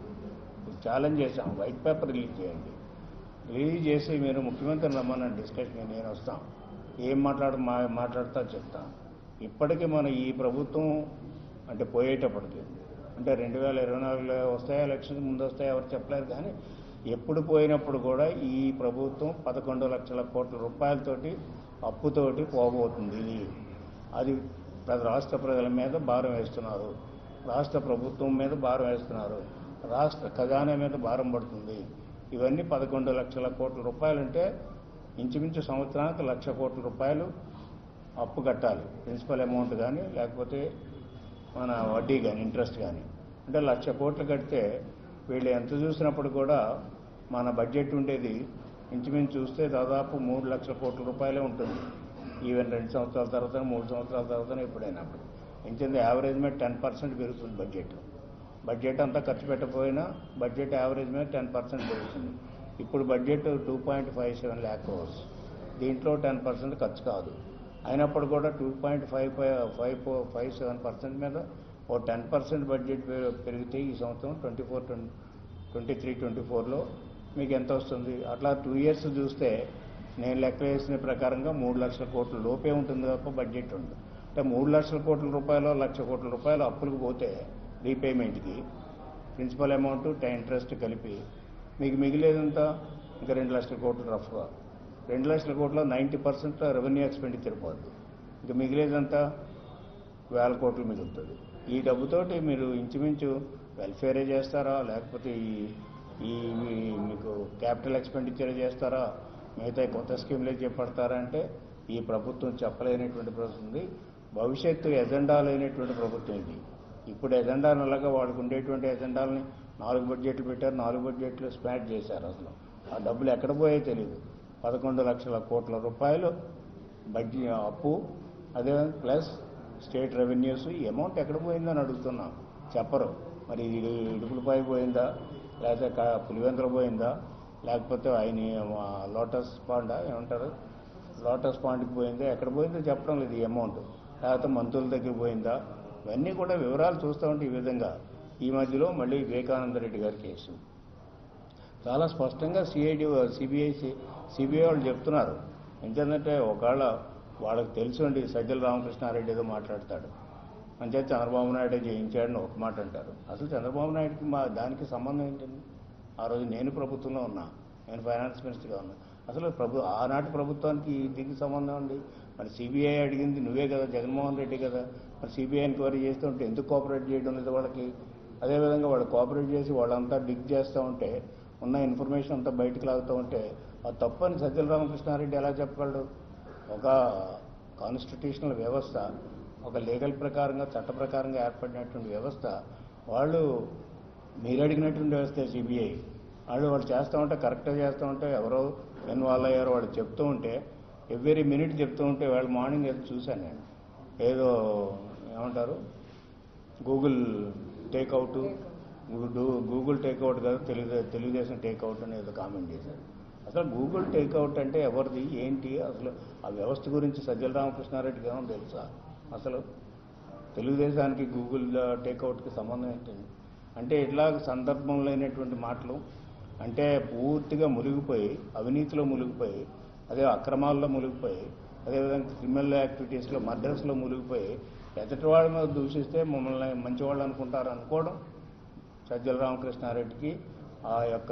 Speaker 1: ఛాలెంజ్ చేశాం వైట్ పేపర్ రిలీజ్ చేయండి రిలీజ్ చేసి మీరు ముఖ్యమంత్రిని రమ్మనండి డిస్కషన్ నేను వస్తాం ఏం మాట్లాడ మా మాట్లాడతా చెప్తాను ఇప్పటికీ మన ఈ ప్రభుత్వం అంటే పోయేటప్పటికి అంటే రెండు వేల ఇరవై నాలుగులో వస్తాయా ఎలక్షన్ ముందు వస్తాయా ఎవరు చెప్పలేరు కానీ ఎప్పుడు పోయినప్పుడు కూడా ఈ ప్రభుత్వం పదకొండు లక్షల కోట్ల రూపాయలతోటి అప్పుతోటి పోబోతుంది అది ప్రతి రాష్ట్ర ప్రజల మీద భారం వేస్తున్నారు రాష్ట్ర ప్రభుత్వం మీద భారం వేస్తున్నారు రాష్ట్ర ఖజానా మీద భారం పడుతుంది ఇవన్నీ పదకొండు లక్షల కోట్ల రూపాయలు అంటే ఇంచుమించు సంవత్సరానికి లక్ష కోట్ల రూపాయలు అప్పు కట్టాలి ప్రిన్సిపల్ అమౌంట్ కానీ లేకపోతే మన వడ్డీ కానీ ఇంట్రెస్ట్ కానీ అంటే లక్ష కోట్లు కడితే వీళ్ళు ఎంత చూసినప్పుడు కూడా మన బడ్జెట్ ఉండేది ఇంచుమించు చూస్తే దాదాపు మూడు లక్షల కోట్ల రూపాయలే ఉంటుంది ఈవెన్ రెండు సంవత్సరాల తర్వాత మూడు సంవత్సరాల తర్వాత ఎప్పుడైనా అప్పుడు ఎంచింది యావరేజ్ మీద టెన్ పర్సెంట్ పెరుగుతుంది బడ్జెట్ బడ్జెట్ అంతా ఖర్చు పెట్టకపోయినా బడ్జెట్ యావరేజ్ మీద టెన్ పర్సెంట్ పెరుగుతుంది ఇప్పుడు budget two point five seven lakh crores దీంట్లో టెన్ పర్సెంట్ ఖర్చు కాదు అయినప్పుడు కూడా two point five five five seven percent మీద ఓ టెన్ పర్సెంట్ బడ్జెట్ పె- పెరిగితే ఈ సంవత్సరం twenty four twenty three twenty ఫోర్లో మీకు ఎంత వస్తుంది అట్లా టూ ఇయర్స్ చూస్తే నేను లెక్క వేసిన ప్రకారంగా మూడు లక్షల కోట్ల లోపే ఉంటుంది తప్ప బడ్జెట్ ఉంది అంటే మూడు లక్షల కోట్ల రూపాయలు లక్ష కోట్ల రూపాయలు అప్పులకు పోతే రీపేమెంట్కి ప్రిన్సిపల్ అమౌంట్ ఇంట్రెస్ట్ కలిపి మీకు మిగిలేదంతా ఇంకా రెండు లక్షల కోట్లు రఫ్గా రెండు లక్షల కోట్ల నైంటీ పర్సెంట్ రెవెన్యూ ఎక్స్పెండిచర్ పోద్ది ఇంకా మిగిలేదంతా వేల కోట్లు మిగులుతుంది ఈ డబ్బుతోటి మీరు ఇంచుమించు వెల్ఫేరే చేస్తారా లేకపోతే ఈ ఈ ఈ మీకు క్యాపిటల్ ఎక్స్పెండిచర్ చేస్తారా మిగతా ఈ కొత్త స్కీమ్లే చేపడతారా అంటే ఈ ప్రభుత్వం చెప్పలేనటువంటి ప్రభుత్వం ఉంది భవిష్యత్తు ఎజెండా లేనటువంటి ప్రభుత్వం ఇది ఇప్పుడు ఎజెండాను అలాగా వాళ్ళకు ఉండేటువంటి ఎజెండాలని నాలుగు బడ్జెట్లు పెట్టారు నాలుగు బడ్జెట్లు స్పాట్ చేశారు అసలు ఆ డబ్బులు ఎక్కడ పోయే తెలియదు పదకొండు లక్షల కోట్ల రూపాయలు బడ్జెట్ అప్పు అదే ప్లస్ స్టేట్ రెవెన్యూస్ ఈ అమౌంట్ ఎక్కడ పోయిందని అడుగుతున్నాం చెప్పరు మరి ఇది ఇడుపులపై పోయిందా లేకపోతే క- పులివెందుల పోయిందా లేకపోతే ఆయన ఆ, లోటస్ పాండా ఏమంటారు లోటస్ పాండ్కి పోయిందా ఎక్కడ పోయిందో చెప్పడం లేదు ఈ అమౌంట్ లేకపోతే మంత్రుల దగ్గర పోయిందా ఇవన్నీ కూడా వివరాలు చూస్తూ ఉంటే ఈ విధంగా ఈ మధ్యలో మళ్ళీ వివేకానంద రెడ్డి గారి కేసు చాలా స్పష్టంగా సిఐడి సిబిఐ సిబిఐ వాళ్ళు చెప్తున్నారు ఎందుకంటే ఒకవేళ వాళ్ళకి తెలుసు అండి సజ్జల రామకృష్ణారెడ్డి ఏదో మాట్లాడతాడు అంటే చంద్రబాబు నాయుడు జయించాడని ఒక మాట అంటారు అసలు చంద్రబాబు నాయుడుకి మా దానికి సంబంధం ఏంటండి ఆ రోజు నేను ప్రభుత్వంలో ఉన్నా నేను ఫైనాన్స్ మినిస్టర్గా ఉన్నా అసలు ప్రభు ఆనాటి ప్రభుత్వానికి దీనికి సంబంధం అండి మరి సిబిఐ అడిగింది నువ్వే కదా జగన్మోహన్ రెడ్డి కదా మరి సిబిఐ ఎంక్వైరీ చేస్తూ ఉంటే ఎందుకు కోఆపరేట్ చేయడం లేదు వాళ్ళకి అదేవిధంగా వాళ్ళు కోఆపరేట్ చేసి వాళ్ళంతా డిగ్ చేస్తూ ఉంటే ఉన్న ఇన్ఫర్మేషన్ అంతా బయటకు లాగుతూ ఉంటే అది తప్పని సజ్జల రామకృష్ణారెడ్డి ఎలా చెప్పగలడు ఒక కాన్స్టిట్యూషనల్ వ్యవస్థ ఒక లీగల్ ప్రకారంగా చట్ట ప్రకారంగా ఏర్పడినటువంటి వ్యవస్థ వాళ్ళు మీరు అడిగినటువంటి వ్యవస్థ సిబిఐ వాళ్ళు వాళ్ళు చేస్తూ ఉంటే కరెక్ట్గా చేస్తూ ఉంటే ఎవరో ఇన్వాల్వ్ అయ్యారో వాళ్ళు చెప్తూ ఉంటే ఎవ్రీ మినిట్ చెప్తూ ఉంటే వాళ్ళు మార్నింగ్ ఏదో చూశాను నేను ఏదో ఏమంటారు గూగుల్ టేక్అవుట్ గూగుల్ టేక్అవుట్ కాదు తెలుగు తెలుగుదేశం టేక్అవుట్ అని ఏదో కామెంట్ చేశారు అసలు గూగుల్ టేక్అవుట్ అంటే ఎవరిది ఏంటి అసలు ఆ వ్యవస్థ గురించి సజ్జల రామకృష్ణారెడ్డికి ఏమో తెలుసా అసలు తెలుగుదేశానికి గూగుల్ టేక్అవుట్కి సంబంధం ఏంటండి అంటే ఇట్లా సందర్భం లేనటువంటి మాటలు అంటే పూర్తిగా మునిగిపోయి అవినీతిలో మునిగిపోయి అదే అక్రమాల్లో మునిగిపోయి అదేవిధంగా క్రిమినల్ యాక్టివిటీస్లో మర్డర్స్లో మునిగిపోయి ఎదుటి వాళ్ళ మీద దూషిస్తే మమ్మల్ని మంచివాళ్ళు అనుకుంటారు అనుకోవడం సజ్జల రామకృష్ణారెడ్డికి ఆ యొక్క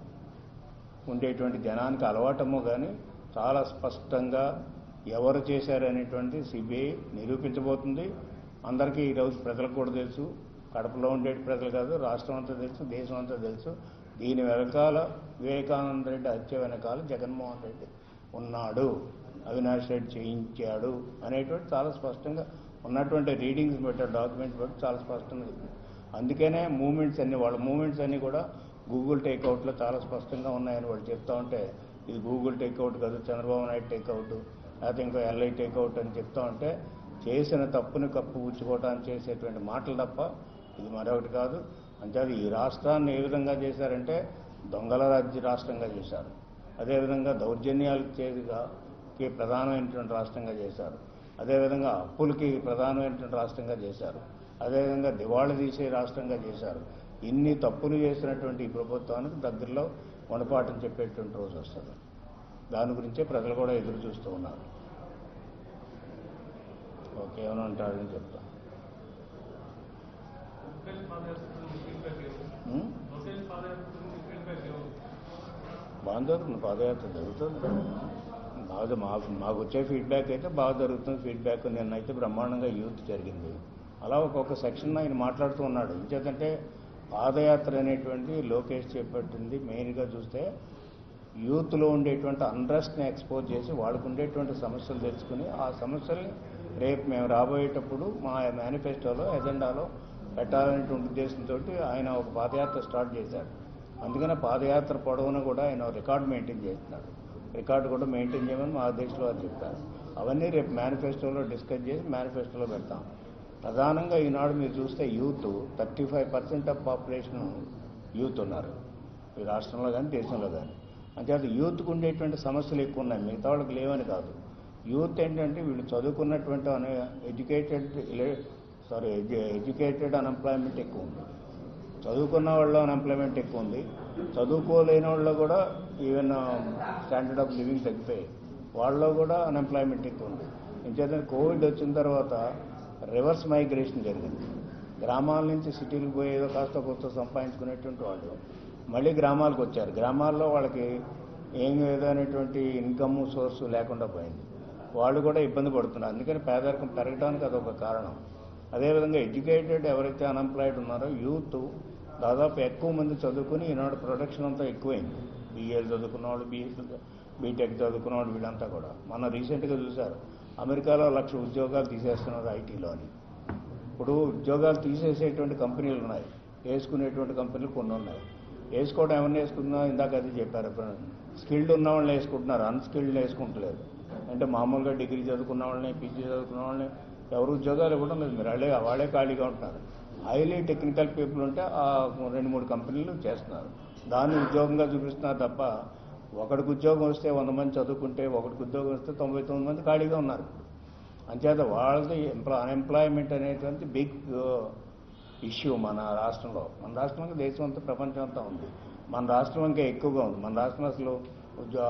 Speaker 1: ఉండేటువంటి జనానికి అలవాటమో కానీ చాలా స్పష్టంగా ఎవరు చేశారనేటువంటి సిబిఐ నిరూపించబోతుంది అందరికీ ఈరోజు ప్రజలకు కూడా తెలుసు కడపలో ఉండే ప్రజలు కాదు రాష్ట్రం అంతా తెలుసు దేశం అంతా తెలుసు దీని వెనకాల వివేకానంద రెడ్డి హత్య వెనకాల జగన్మోహన్ రెడ్డి ఉన్నాడు అవినాష్ రెడ్డి చేయించాడు అనేటువంటి చాలా స్పష్టంగా ఉన్నటువంటి రీడింగ్స్ బట్టి డాక్యుమెంట్స్ బట్టి చాలా స్పష్టంగా ఉంది అందుకనే మూమెంట్స్ అన్ని వాళ్ళ మూమెంట్స్ అన్ని కూడా గూగుల్ టేక్అవుట్లో చాలా స్పష్టంగా ఉన్నాయని వాళ్ళు చెప్తా ఉంటే ఇది గూగుల్ టేక్అవుట్ కాదు చంద్రబాబు నాయుడు టేక్అవుట్ లేకపోతే ఇంకో ఎల్ఐ టేక్అవుట్ అని చెప్తా ఉంటే చేసిన తప్పుని కప్పు పుచ్చుకోవడానికి చేసేటువంటి మాటలు తప్ప ఇది మరొకటి కాదు అంటే అది ఈ రాష్ట్రాన్ని ఏ విధంగా చేశారంటే దొంగల రాజ్య రాష్ట్రంగా చేశారు అదేవిధంగా దౌర్జన్యాలు చేదిగా కి ప్రధానమైనటువంటి రాష్ట్రంగా చేశారు అదేవిధంగా అప్పులకి ప్రధానమైనటువంటి రాష్ట్రంగా చేశారు అదేవిధంగా దివాళా తీసే రాష్ట్రంగా చేశారు ఇన్ని తప్పులు చేసినటువంటి ఈ ప్రభుత్వానికి దగ్గరలో వనపాఠం చెప్పేటువంటి రోజు వస్తుంది దాని గురించే ప్రజలు కూడా ఎదురు చూస్తూ ఉన్నారు ఓకే ఏమైనా అంటారని చెప్తా
Speaker 2: లోకేష్ పాదయాత్ర ఫీడ్బ్యాక్ ఏమి
Speaker 1: ఉం?
Speaker 2: లోకేష్ పాదయాత్ర ఫీడ్బ్యాక్ ఏమి
Speaker 1: బాగా జరుగుతుంది పాదయాత్ర జరుగుతుంది బాగా మా మాకు వచ్చే ఫీడ్బ్యాక్ అయితే బాగా జరుగుతుంది ఫీడ్బ్యాక్ నిన్నైతే బ్రహ్మాండంగా యూత్ జరిగింది అలా ఒక్కొక్క సెక్షన్ ఆయన మాట్లాడుతూ ఉన్నాడు ఇంకేదంటే పాదయాత్ర అనేటువంటి లోకేష్ చేపట్టింది మెయిన్గా చూస్తే యూత్లో ఉండేటువంటి అన్రెస్ట్ని ఎక్స్పోజ్ చేసి వాళ్ళకు ఉండేటువంటి సమస్యలు తెచ్చుకుని ఆ సమస్యల్ని రేపు మేము రాబోయేటప్పుడు మా మేనిఫెస్టోలో ఎజెండాలో పెట్టాలనేటువంటి ఉద్దేశంతో ఆయన ఒక పాదయాత్ర స్టార్ట్ చేశాడు అందుకనే పాదయాత్ర పొడవునా కూడా ఆయన రికార్డు మెయింటైన్ చేస్తున్నాడు రికార్డు కూడా మెయింటైన్ చేయమని మా అధ్యక్షులు వారు చెప్పారు అవన్నీ రేపు మేనిఫెస్టోలో డిస్కస్ చేసి మేనిఫెస్టోలో పెడతాం ప్రధానంగా ఈనాడు మీరు చూస్తే youth thirty five percent of population youth ఉన్నారు ఈ రాష్ట్రంలో కానీ దేశంలో కానీ అంతేకాదు యూత్కు ఉండేటువంటి సమస్యలు ఎక్కువ ఉన్నాయి మిగతా వాళ్ళకి లేవని కాదు యూత్ ఏంటంటే వీళ్ళు చదువుకున్నటువంటి అనే ఎడ్యుకేటెడ్ సారీ ఎడ్యుకేటెడ్ అన్ఎంప్లాయ్మెంట్ ఎక్కువ ఉంది చదువుకున్న వాళ్ళు అన్ఎంప్లాయ్మెంట్ ఎక్కువ ఉంది చదువుకోలేని వాళ్ళు కూడా ఈవెన్ స్టాండర్డ్ ఆఫ్ లివింగ్ తగ్గిపోయి వాళ్ళలో కూడా అన్ఎంప్లాయ్మెంట్ ఎక్కువ ఉంది ఇంకేదంటే కోవిడ్ వచ్చిన తర్వాత రివర్స్ మైగ్రేషన్ జరిగింది గ్రామాల నుంచి సిటీలకు పోయి ఏదో కాస్త కొత్త సంపాదించుకునేటువంటి వాళ్ళు మళ్ళీ గ్రామాలకు వచ్చారు గ్రామాల్లో వాళ్ళకి ఏం ఏదైనటువంటి ఇన్కమ్ సోర్స్ లేకుండా పోయింది వాళ్ళు కూడా ఇబ్బంది పడుతున్నారు అందుకని పేదరికం పెరగడానికి అదొక కారణం అదేవిధంగా ఎడ్యుకేటెడ్ ఎవరైతే అన్ఎంప్లాయిడ్ ఉన్నారో యూత్ దాదాపు ఎక్కువ మంది చదువుకుని ఈనాడు ప్రొడక్షన్ అంతా ఎక్కువైంది బీఏలు చదువుకున్న వాళ్ళు బీఎస్ బీటెక్ చదువుకున్న వాళ్ళు వీళ్ళంతా కూడా మన రీసెంట్గా చూశారు అమెరికాలో లక్ష ఉద్యోగాలు తీసేస్తున్నారు ఐటీలో అని ఇప్పుడు ఉద్యోగాలు తీసేసేటువంటి కంపెనీలు ఉన్నాయి వేసుకునేటువంటి కంపెనీలు కొన్ని ఉన్నాయి వేసుకోవడం ఏమన్నా వేసుకున్నా ఇందాక అది చెప్పారు స్కిల్డ్ ఉన్న వాళ్ళని వేసుకుంటున్నారు అన్స్కిల్డ్ వేసుకుంటలేదు అంటే మామూలుగా డిగ్రీ చదువుకున్న వాళ్ళని పీజీ చదువుకున్న వాళ్ళని ఎవరు ఉద్యోగాలు ఇవ్వడం లేదు మీరు వాళ్ళే వాళ్ళే ఖాళీగా ఉంటున్నారు హైలీ టెక్నికల్ పీపుల్ ఉంటే ఆ రెండు మూడు కంపెనీలు చేస్తున్నారు దాన్ని ఉద్యోగంగా చూపిస్తున్నారు తప్ప ఒకడికి ఉద్యోగం వస్తే వంద మంది చదువుకుంటే ఒకడికి ఉద్యోగం వస్తే తొంభై తొమ్మిది మంది ఖాళీగా ఉన్నారు అంచేత వాళ్ళది ఎంప్లా అన్ఎంప్లాయ్మెంట్ అనేటువంటి బిగ్ ఇష్యూ మన రాష్ట్రంలో మన రాష్ట్రంలో దేశం అంతా ప్రపంచం అంతా ఉంది మన రాష్ట్రం ఇంకా ఎక్కువగా ఉంది మన రాష్ట్రంలో అసలు ఉద్యో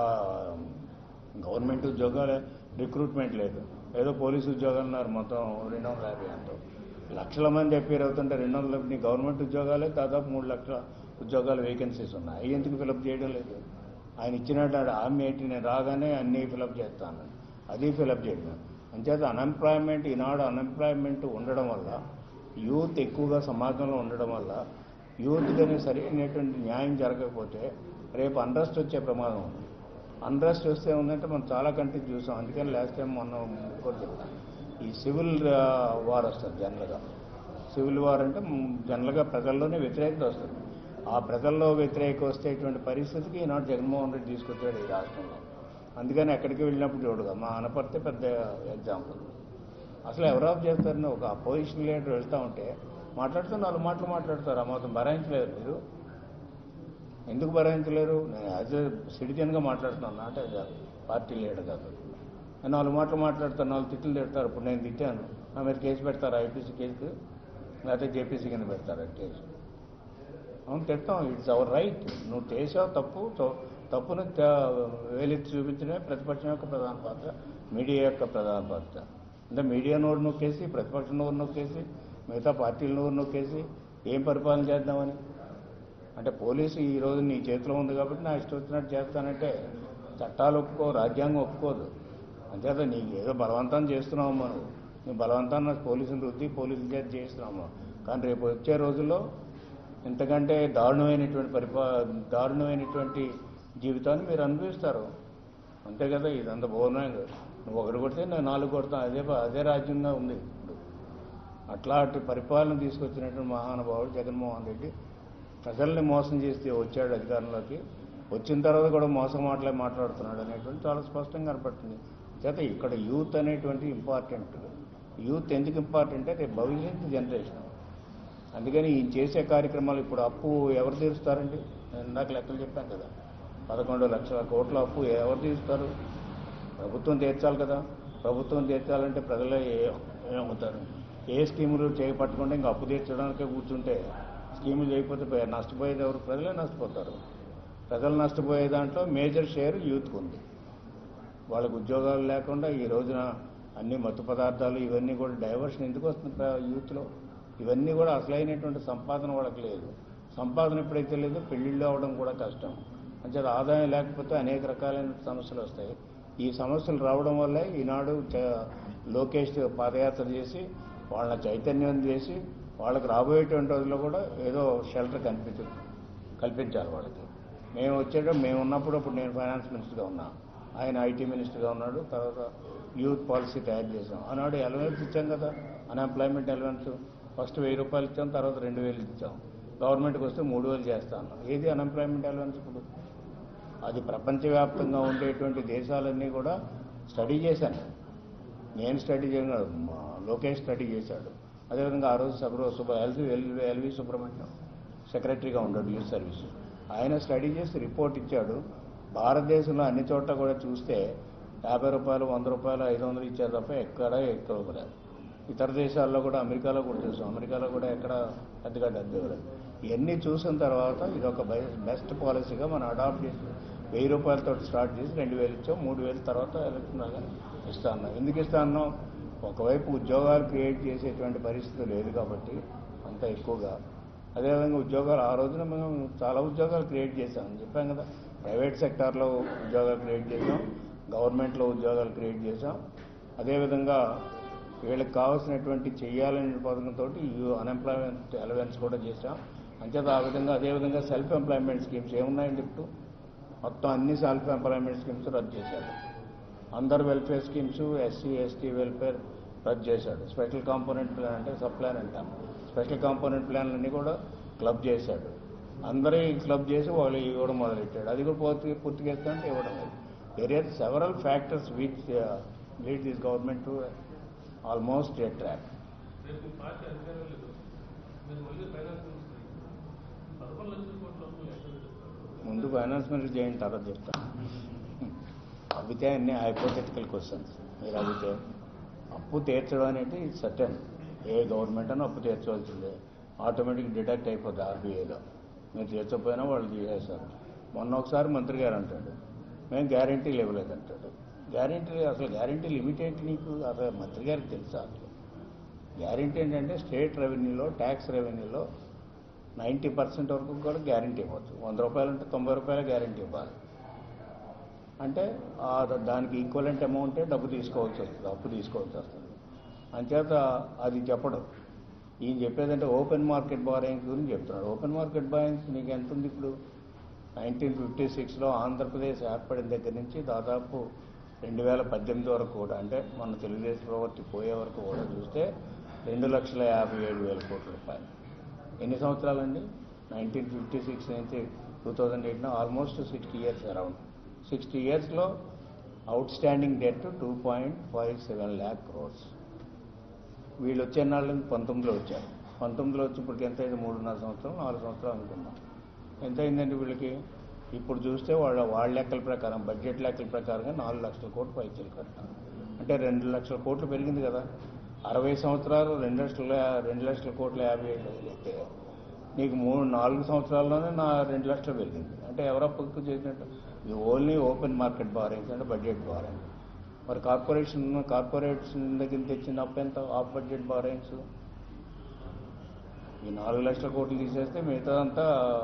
Speaker 1: గవర్నమెంట్ ఉద్యోగాలు రిక్రూట్మెంట్ లేదు ఏదో పోలీసు ఉద్యోగాలు ఉన్నారు మొత్తం రెండు వందల యాభై అంతా లక్షల మంది అపేర్ అవుతుంటే రెండు వందల నీ గవర్నమెంట్ ఉద్యోగాలే దాదాపు మూడు లక్షల ఉద్యోగాలు వేకెన్సీస్ ఉన్నాయి అవి ఎందుకు ఫిలప్ చేయడం లేదు ఆయన ఇచ్చినట్టు హామీ ఏంటి నేను రాగానే అన్నీ ఫిలప్ చేస్తాను అది ఫిలప్ చేయడం అంచేత అన్ఎంప్లాయ్మెంట్ ఈనాడు అన్ఎంప్లాయ్మెంట్ ఉండడం వల్ల యూత్ ఎక్కువగా సమాజంలో ఉండడం వల్ల యూత్ కానీ సరైనటువంటి న్యాయం జరగకపోతే రేపు అండ్రస్ట్ వచ్చే ప్రమాదం ఉంది అండ్రస్ట్ వస్తే ఉందంటే మనం చాలా కంట్రీస్ చూసాం అందుకని లాస్ట్ టైం మొన్న కూడా చెప్తాను ఈ సివిల్ వార్ వస్తుంది జనరల్గా సివిల్ వార్ అంటే మ్, జనరల్గా ప్రజల్లోనే వ్యతిరేకత వస్తుంది ఆ ప్రజల్లో వ్యతిరేకత వస్తేటువంటి పరిస్థితికి ఈనాడు జగన్మోహన్ రెడ్డి తీసుకొచ్చాడు ఈ రాష్ట్రంలో అందుకని ఎక్కడికి వెళ్ళినప్పుడు చూడగా మా అనపర్తే పెద్ద ఎగ్జాంపుల్ అసలు ఎవరు ఆఫ్ చేస్తారని ఒక అపోజిషన్ లీడర్ వెళ్తా ఉంటే మాట్లాడుతూ నాలుగు మాటలు మాట్లాడతారు ఆ మాత్రం భరాయించలేదు మీరు ఎందుకు భరాయించలేరు నేను యాజ్ ఎ సిటిజన్గా మాట్లాడుతున్నాను not as a party leader కాదు నేను నాలుగు మాటలు మాట్లాడతాను నాలుగు తిట్లు తిడతారు ఇప్పుడు నేను తిట్టాను నా మీద కేసు పెడతారా ఐపీసీ కేసు లేకపోతే జేపీసీ కింద పెడతారా కేసు అవును తిడతాం ఇట్స్ అవర్ రైట్ నువ్వు చేసావు తప్పు తో- తప్పును తే- వేలెత్తి చూపించడమే ప్రతిపక్షం యొక్క ప్రధాన పాత్ర మీడియా యొక్క ప్రధాన పాత్ర అంటే మీడియా నోరు నొక్కేసి ప్రతిపక్షం నోరు నొక్కేసి మిగతా పార్టీల నోరు నొక్కేసి ఏం పరిపాలన చేద్దామని అంటే పోలీసు ఈ రోజు నీ చేతిలో ఉంది కాబట్టి నా ఇష్టం వచ్చినట్టు చేస్తానంటే చట్టాలు ఒప్పుకో రాజ్యాంగం ఒప్పుకోదు అంచేత నీకు ఏదో బలవంతం చేస్తున్నావు మనం నీ బలవంతాన్ని పోలీసులు రుద్ది పోలీసుల చేత చేస్తున్నాము కానీ రేపు వచ్చే రోజుల్లో ఇంతకంటే దారుణమైనటువంటి పరిపా దారుణమైనటువంటి జీవితాన్ని మీరు అనుభవిస్తారు అంతే కదా ఇదంతా బోర్ణం నువ్వు ఒకటి కొడితే నేను నాలుగు కొడతాను అదే ప- అదే రాజ్యంగా ఉంది ఇప్పుడు అట్లాంటి పరిపాలన తీసుకొచ్చినటువంటి మహానుభావుడు జగన్మోహన్ రెడ్డి ప్రజల్ని మోసం చేస్తే వచ్చాడు అధికారంలోకి వచ్చిన తర్వాత కూడా మోసం మాటలే మాట్లాడుతున్నాడు అనేటువంటి చాలా స్పష్టంగా కనపడుతుంది చేత ఇక్కడ యూత్ అనేటువంటి ఇంపార్టెంట్ యూత్ ఎందుకు ఇంపార్టెంట్ అంటే భవిష్యత్తు జనరేషన్ అందుకని ఈ చేసే కార్యక్రమాలు ఇప్పుడు అప్పు ఎవరు తీరుస్తారండి నేను ఇందాక లెక్కలు చెప్పాను కదా పదకొండు లక్షల కోట్ల అప్పు ఎవరు తీరుస్తారు ప్రభుత్వం తీర్చాలి కదా ప్రభుత్వం తీర్చాలంటే ప్రజలు ఏ- ఏమవుతారు ఏ స్కీములు చేపట్టకుండా ఇంకా అప్పు తీర్చడానికే కూర్చుంటే స్కీములు చేయకపోతే పోయి- నష్టపోయేది ఎవరు ప్రజలే నష్టపోతారు ప్రజలు నష్టపోయే దాంట్లో మేజర్ షేర్ యూత్కు ఉంది వాళ్ళకు ఉద్యోగాలు లేకుండా ఈ రోజున అన్ని మత్తు పదార్థాలు ఇవన్నీ కూడా డైవర్షన్ ఎందుకు వస్తుంది ప్ర- యూత్లో ఇవన్నీ కూడా అసలైనటువంటి సంపాదన వాళ్ళకి లేదు సంపాదన ఎప్పుడైతే లేదో పెళ్లిళ్ళు అవ్వడం కూడా కష్టం అంచేత ఆదాయం లేకపోతే అనేక రకాలైన సమస్యలు వస్తాయి ఈ సమస్యలు రావడం వల్లే ఈనాడు చ- లోకేష్ పాదయాత్ర చేసి వాళ్ళని చైతన్యం చేసి వాళ్ళకి రాబోయేటువంటి రోజుల్లో కూడా ఏదో షెల్టర్ కల్పించ కల్పించాలి వాళ్ళకి మేము వచ్చేటప్పుడు మేము ఉన్నప్పుడు అప్పుడు నేను ఫైనాన్స్ మినిస్టర్గా ఉన్నా ఆయన ఐటీ మినిస్టర్గా ఉన్నాడు తర్వాత యూత్ పాలసీ తయారు చేసాం ఆనాడు ఎలవెన్స్ ఇచ్చాం కదా అన్ఎంప్లాయ్మెంట్ ఎలవెన్స్ ఫస్ట్ వెయ్యి రూపాయలు ఇచ్చాం తర్వాత రెండు వేలు ఇచ్చాం గవర్నమెంట్కి వస్తే మూడు వేలు చేస్తా అన్నాం ఏది అన్ఎంప్లాయ్మెంట్ ఎలవెన్స్ ఇప్పుడు అది ప్రపంచవ్యాప్తంగా ఉండేటువంటి దేశాలన్నీ కూడా స్టడీ చేశాను నేను స్టడీ చేయను కాదు, మా లోకేష్ స్టడీ చేశాడు అదేవిధంగా ఆ రోజు సబ్రో Subba L V L V L V Subrahmanyam సెక్రటరీగా ఉన్నాడు యూత్ సర్వీస్ ఆయన స్టడీ చేసి రిపోర్ట్ ఇచ్చాడు భారతదేశంలో అన్ని చోట్ల కూడా చూస్తే యాభై రూపాయలు వంద రూపాయలు ఐదు వందలు ఇచ్చారు తప్ప ఎక్కడ ఎక్కువ లేదు ఇతర దేశాల్లో కూడా అమెరికాలో కూడా చూసాం అమెరికాలో కూడా ఎక్కడ పెద్దగా డబ్బు ఇవ్వలేదు ఇవన్నీ చూసిన తర్వాత ఇది ఒక బెస్ట్ పాలసీగా మనం అడాప్ట్ చేసి వెయ్యి రూపాయలతో స్టార్ట్ చేసి రెండు వేలు ఇచ్చాం మూడు వేలు తర్వాత ఎలక్షన్ లాగా ఇస్తా అన్నాం ఎందుకు ఇస్తా అన్నాం ఒకవైపు ఉద్యోగాలు క్రియేట్ చేసేటువంటి పరిస్థితి లేదు కాబట్టి అంత ఎక్కువగా అదేవిధంగా ఉద్యోగాలు ఆ రోజున మేము చాలా ఉద్యోగాలు క్రియేట్ చేశాం చెప్పాం కదా ప్రైవేట్ సెక్టార్లో ఉద్యోగాలు క్రియేట్ చేసాం గవర్నమెంట్లో ఉద్యోగాలు క్రియేట్ చేసాం అదేవిధంగా వీళ్ళకి కావాల్సినటువంటి చేయాలనే పథకంతో అన్ఎంప్లాయ్మెంట్ అలవెన్స్ కూడా చేశాం అంచేత ఆ విధంగా అదేవిధంగా సెల్ఫ్ ఎంప్లాయ్మెంట్ స్కీమ్స్ ఏమున్నాయండి ఇప్పుడు మొత్తం అన్ని సెల్ఫ్ ఎంప్లాయ్మెంట్ స్కీమ్స్ రద్దు చేశారు అందరు welfare schemes SC ST welfare రద్దు చేశాడు స్పెషల్ కాంపోనెంట్ ప్లాన్ అంటే సబ్ ప్లాన్ అంటాం స్పెషల్ కాంపోనెంట్ ప్లాన్లన్నీ కూడా క్లబ్ చేశాడు అందరూ క్లబ్ చేసి వాళ్ళు ఇవ్వడం మొదలెట్టాడు అది కూడా పూర్తి పూర్తిగా ఇస్తామంటే ఇవ్వడం లేదు there are several factors which lead this government to almost a track
Speaker 2: రేపు మీ పార్టీ అధికారం లేదు మీరు మళ్ళీ ఫైనాన్స్ మినిస్టర్ పదకొండు లక్షల కోట్ల అప్పులు ఎక్కడ తెస్తారు?
Speaker 1: ముందు ఫైనాన్స్ మినిస్టర్ చేయండి తర్వాత చెప్తాను అవితే అన్ని హైపోథెటికల్ క్వశ్చన్స్ మీరు అవితే అప్పు తీర్చడం అనేది సత్యం ఏ గవర్నమెంట్ అని అప్పు తీర్చవలసిందే ఆటోమేటిక్ డిడక్ట్ అయిపోతుంది ఆర్బీఐలో మీరు తీర్చకపోయినా వాళ్ళు తీసేస్తారు మొన్న ఒకసారి మంత్రి గారు అంటాడు మేము గ్యారంటీలు ఇవ్వలేదు అంటాడు గ్యారంటీ అసలు గ్యారంటీ లిమిట్ ఏంటి నీకు అసలు మంత్రి గారికి తెలుసా అసలు గ్యారంటీ ఏంటంటే స్టేట్ రెవెన్యూలో ట్యాక్స్ రెవెన్యూలో నైంటీ పర్సెంట్ వరకు కూడా గ్యారంటీ ఇవ్వచ్చు వంద రూపాయలు అంటే తొంభై రూపాయల గ్యారంటీ ఇవ్వాలి అంటే ఆ ద- దానికి ఈక్వలెంట్ అమౌంటే డబ్బు తీసుకోవాల్సి వస్తుంది అప్పు తీసుకోవాల్సి వస్తుంది అంచేత అది చెప్పడం ఈయన చెప్పేదంటే ఓపెన్ మార్కెట్ బారింగ్స్ గురించి చెప్తున్నాడు ఓపెన్ మార్కెట్ బారింగ్స్ నీకు ఎంత ఉంది ఇప్పుడు నైన్టీన్ ఫిఫ్టీ సిక్స్లో ఆంధ్రప్రదేశ్ ఏర్పడిన దగ్గర నుంచి దాదాపు రెండు వేల పద్దెనిమిది వరకు కూడా అంటే మన తెలుగుదేశం ప్రవర్తి పోయే వరకు కూడా చూస్తే రెండు లక్షల యాభై ఏడు వేల కోట్ల రూపాయలు ఎన్ని సంవత్సరాలండి నైన్టీన్ ఫిఫ్టీ సిక్స్ నుంచి two thousand eighteen almost sixty years around sixty ఇయర్స్లో outstanding debt two point five seven lakh crores వీళ్ళు వచ్చే నాళ్ళు పంతొమ్మిదిలో వచ్చారు పంతొమ్మిదిలో వచ్చి ఇప్పటికి ఎంత అయింది మూడున్నర సంవత్సరం నాలుగు సంవత్సరాలు అనుకున్నాం ఎంత అయిందండి వీళ్ళకి ఇప్పుడు చూస్తే వాళ్ళ వాళ్ళ లెక్కల ప్రకారం బడ్జెట్ లెక్కల ప్రకారంగా నాలుగు లక్షల కోట్లు పైచీలు కట్టారు అంటే రెండు లక్షల కోట్లు పెరిగింది కదా అరవై సంవత్సరాలు రెండు లక్షల రెండు లక్షల కోట్ల యాభై ఏడు వేలు అయితే నీకు మూడు నాలుగు సంవత్సరాల్లోనే నా రెండు లక్షలు పెరిగింది అంటే ఎవరప్పుకు చేసినట్టు ఇది ఓన్లీ ఓపెన్ మార్కెట్ బారింగ్స్ అంటే బడ్జెట్ బారింగ్ మరి కార్పొరేషన్ కార్పొరేషన్ దగ్గర తెచ్చిన అప్పు ఎంత ఆఫ్ బడ్జెట్ బారింగ్స్ ఈ నాలుగు లక్షల కోట్లు తీసేస్తే మిగతాదంతా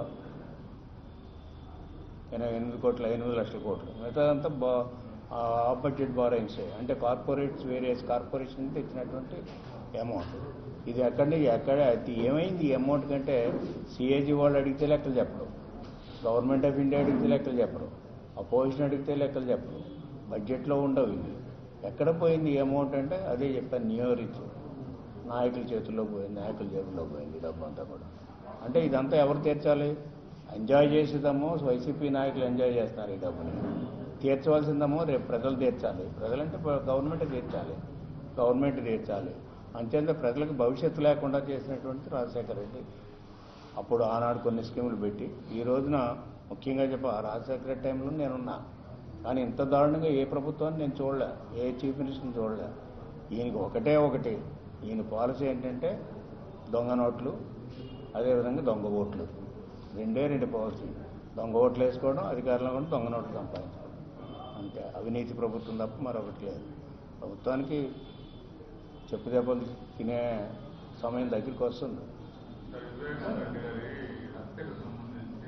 Speaker 1: ఎనభై ఎనిమిది కోట్ల ఎనిమిది లక్షల కోట్లు మిగతాదంతా బా ఆఫ్ బడ్జెట్ బారోయింగ్స్ అంటే కార్పొరేట్స్ వేరియస్ కార్పొరేషన్ తెచ్చినటువంటి అమౌంట్ ఇది ఎక్కడి ఎక్కడ అది ఏమైంది ఈ అమౌంట్ కంటే సిఏజీ వాళ్ళు అడిగితే లెక్కలు చెప్పరు గవర్నమెంట్ ఆఫ్ ఇండియా అడిగితే లెక్కలు చెప్పరు అపోజిషన్ అడిగితే లెక్కలు చెప్పరు బడ్జెట్లో ఉండవు ఇవి ఎక్కడ పోయింది ఈ అమౌంట్ అంటే అదే చెప్పాను నియో రిచ్ నాయకుల చేతుల్లో పోయింది నాయకుల జేబుల్లో పోయింది ఈ డబ్బు అంతా కూడా అంటే ఇదంతా ఎవరు తీర్చాలి ఎంజాయ్ చేసేదేమో వైసీపీ నాయకులు ఎంజాయ్ చేస్తున్నారు ఈ డబ్బుని తీర్చవలసిందేమో రేపు ప్రజలు తీర్చాలి ప్రజలంటే గవర్నమెంట్ తీర్చాలి గవర్నమెంట్ తీర్చాలి అంతేంత ప్రజలకు భవిష్యత్తు లేకుండా చేసినటువంటి రాజశేఖర రెడ్డి అప్పుడు ఆనాడు కొన్ని స్కీములు పెట్టి ఈ రోజున ముఖ్యంగా చెప్ప ఆ రాజశేఖర రెడ్డి టైంలో నేనున్నా కానీ ఇంత దారుణంగా ఏ ప్రభుత్వాన్ని నేను చూడలే ఏ చీఫ్ మినిస్టర్ని చూడలే ఈయనకి ఒకటే ఒకటి ఈయన పాలసీ ఏంటంటే దొంగ నోట్లు అదేవిధంగా దొంగ ఓట్లు రెండే రెండు పాలసీ దొంగ ఓట్లు వేసుకోవడం అధికారంలో కూడా దొంగ నోట్లు సంపాదించుకోవడం అంతే అవినీతి ప్రభుత్వం తప్ప మరొకటి లేదు ప్రభుత్వానికి చెప్పు దెబ్బలు తినే సమయం దగ్గరికి వస్తుంది
Speaker 3: సార్ వివేకానంద రెడ్డి గారి హత్యకు సంబంధించి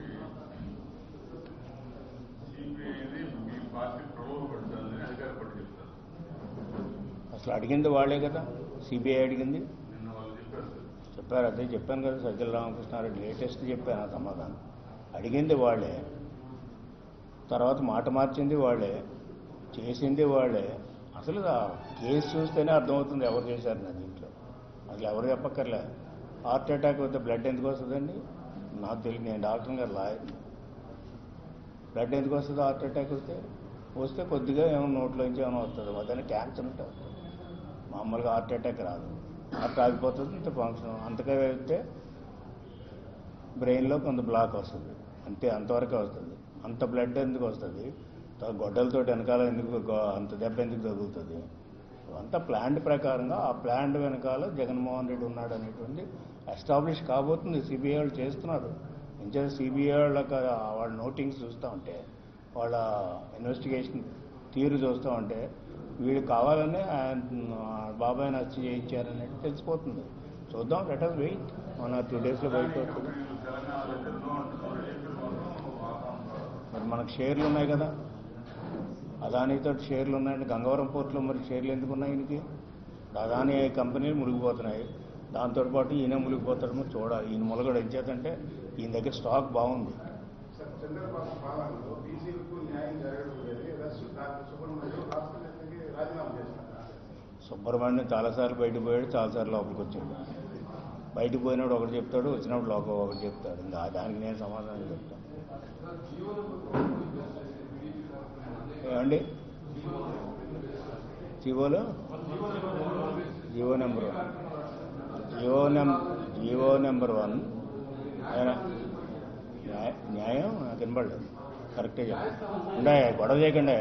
Speaker 3: సిబిఐని మీ పార్టీ ప్రలోభపడుతుందని అధికార పార్టీ చెప్తారు
Speaker 1: అసలు అడిగింది వాళ్ళే కదా సిబిఐ అడిగింది
Speaker 3: నిన్న వాళ్ళు చెప్పారు సార్
Speaker 1: చెప్పారు అదే చెప్పాను కదా సజ్జల రామకృష్ణారెడ్డి లేటెస్ట్ చెప్పాను ఆ సమాధానం అడిగింది వాళ్ళే తర్వాత మాట మార్చింది వాళ్ళే చేసింది వాళ్ళే అసలు ఆ కేసు చూస్తేనే అర్థమవుతుంది ఎవరు చేశారు నా దీంట్లో అసలు ఎవరు చెప్పక్కర్లే హార్ట్ అటాక్ వస్తే బ్లడ్ ఎందుకు వస్తుందండి నాకు తెలియదు నేను డాక్టర్ గారు లాయర్ బ్లడ్ ఎందుకు వస్తుంది హార్ట్ అటాక్ వస్తే వస్తే కొద్దిగా ఏమో నోట్లోంచి ఏమైనా వస్తుంది అదని క్యాన్సర్ ఉంటే వస్తుంది మామూలుగా హార్ట్ అటాక్ రాదు హార్ట్ ఆగిపోతుంది ఇంత ఫంక్షన్ అంతగా వెళ్తే బ్రెయిన్లో కొంత బ్లాక్ వస్తుంది అంతే అంతవరకే వస్తుంది అంత బ్లడ్ ఎందుకు వస్తుంది త- గొడ్డలతో వెనకాల ఎందుకు గొ- అంత దెబ్బ ఎందుకు తగులుతుంది అంతా ప్లాండ్ ప్రకారంగా ఆ ప్లాండ్ వెనకాల జగన్మోహన్ రెడ్డి ఉన్నాడు అనేటువంటి ఎస్టాబ్లిష్ కాబోతుంది సిబిఐ వాళ్ళు చేస్తున్నారు ఇంచేత సిబిఐ వాళ్ళకి వాళ్ళ నోటింగ్స్ చూస్తూ ఉంటే వాళ్ళ ఇన్వెస్టిగేషన్ తీరు చూస్తూ ఉంటే వీళ్ళు కావాలని ఆయన బాబాయ్ నచ్చి చేయించారనేది తెలిసిపోతుంది చూద్దాం లెట్ అస్ వెయిట్ మన టూ డేస్లో బయటకు వస్తుంది
Speaker 3: వీళ్ళు తెలంగాణలో ఎన్నో అంటున్నారు ఏపీ మాత్రం వాతావరణం
Speaker 1: మరి మనకు షేర్లు ఉన్నాయి కదా అదానితో షేర్లు ఉన్నాయండి గంగవరం పోర్టులో మరి షేర్లు ఎందుకు ఉన్నాయి ఈయనకి అదాని కంపెనీలు మునిగిపోతున్నాయి దాంతో పాటు ఈయన మునిగిపోతాడమో చూడాలి ఈయన ములగడు ఎంచేతంటే ఈయన దగ్గర స్టాక్ బాగుంది
Speaker 4: సార్ చంద్రబాబు పాలనలో బీసీలకు న్యాయం జరగకపోయేది డాక్టర్ సుబ్రహ్మణ్యం రాష్ట్రపతికి రాజీనామా చేసినారా
Speaker 1: సుబ్రహ్మణ్యం చాలాసార్లు బయటకు పోయాడు చాలాసార్లు లోపలికి వచ్చాడు బయటకు పోయినప్పుడు ఒకటి చెప్తాడు వచ్చినప్పుడు లోపల ఒకటి చెప్తాడు ఇంకా దానికి నేను సమాధానం చెప్తాను ఏమండి జీవోలో జీవో నెంబర్ వన్ జీవో నెం జీవో నెంబర్ వన్ ఆయన న్యాయ- న్యాయం నాకు వినపడలేదు కరెక్టే చెప్పండి ఉండే గొడవ చేయకండి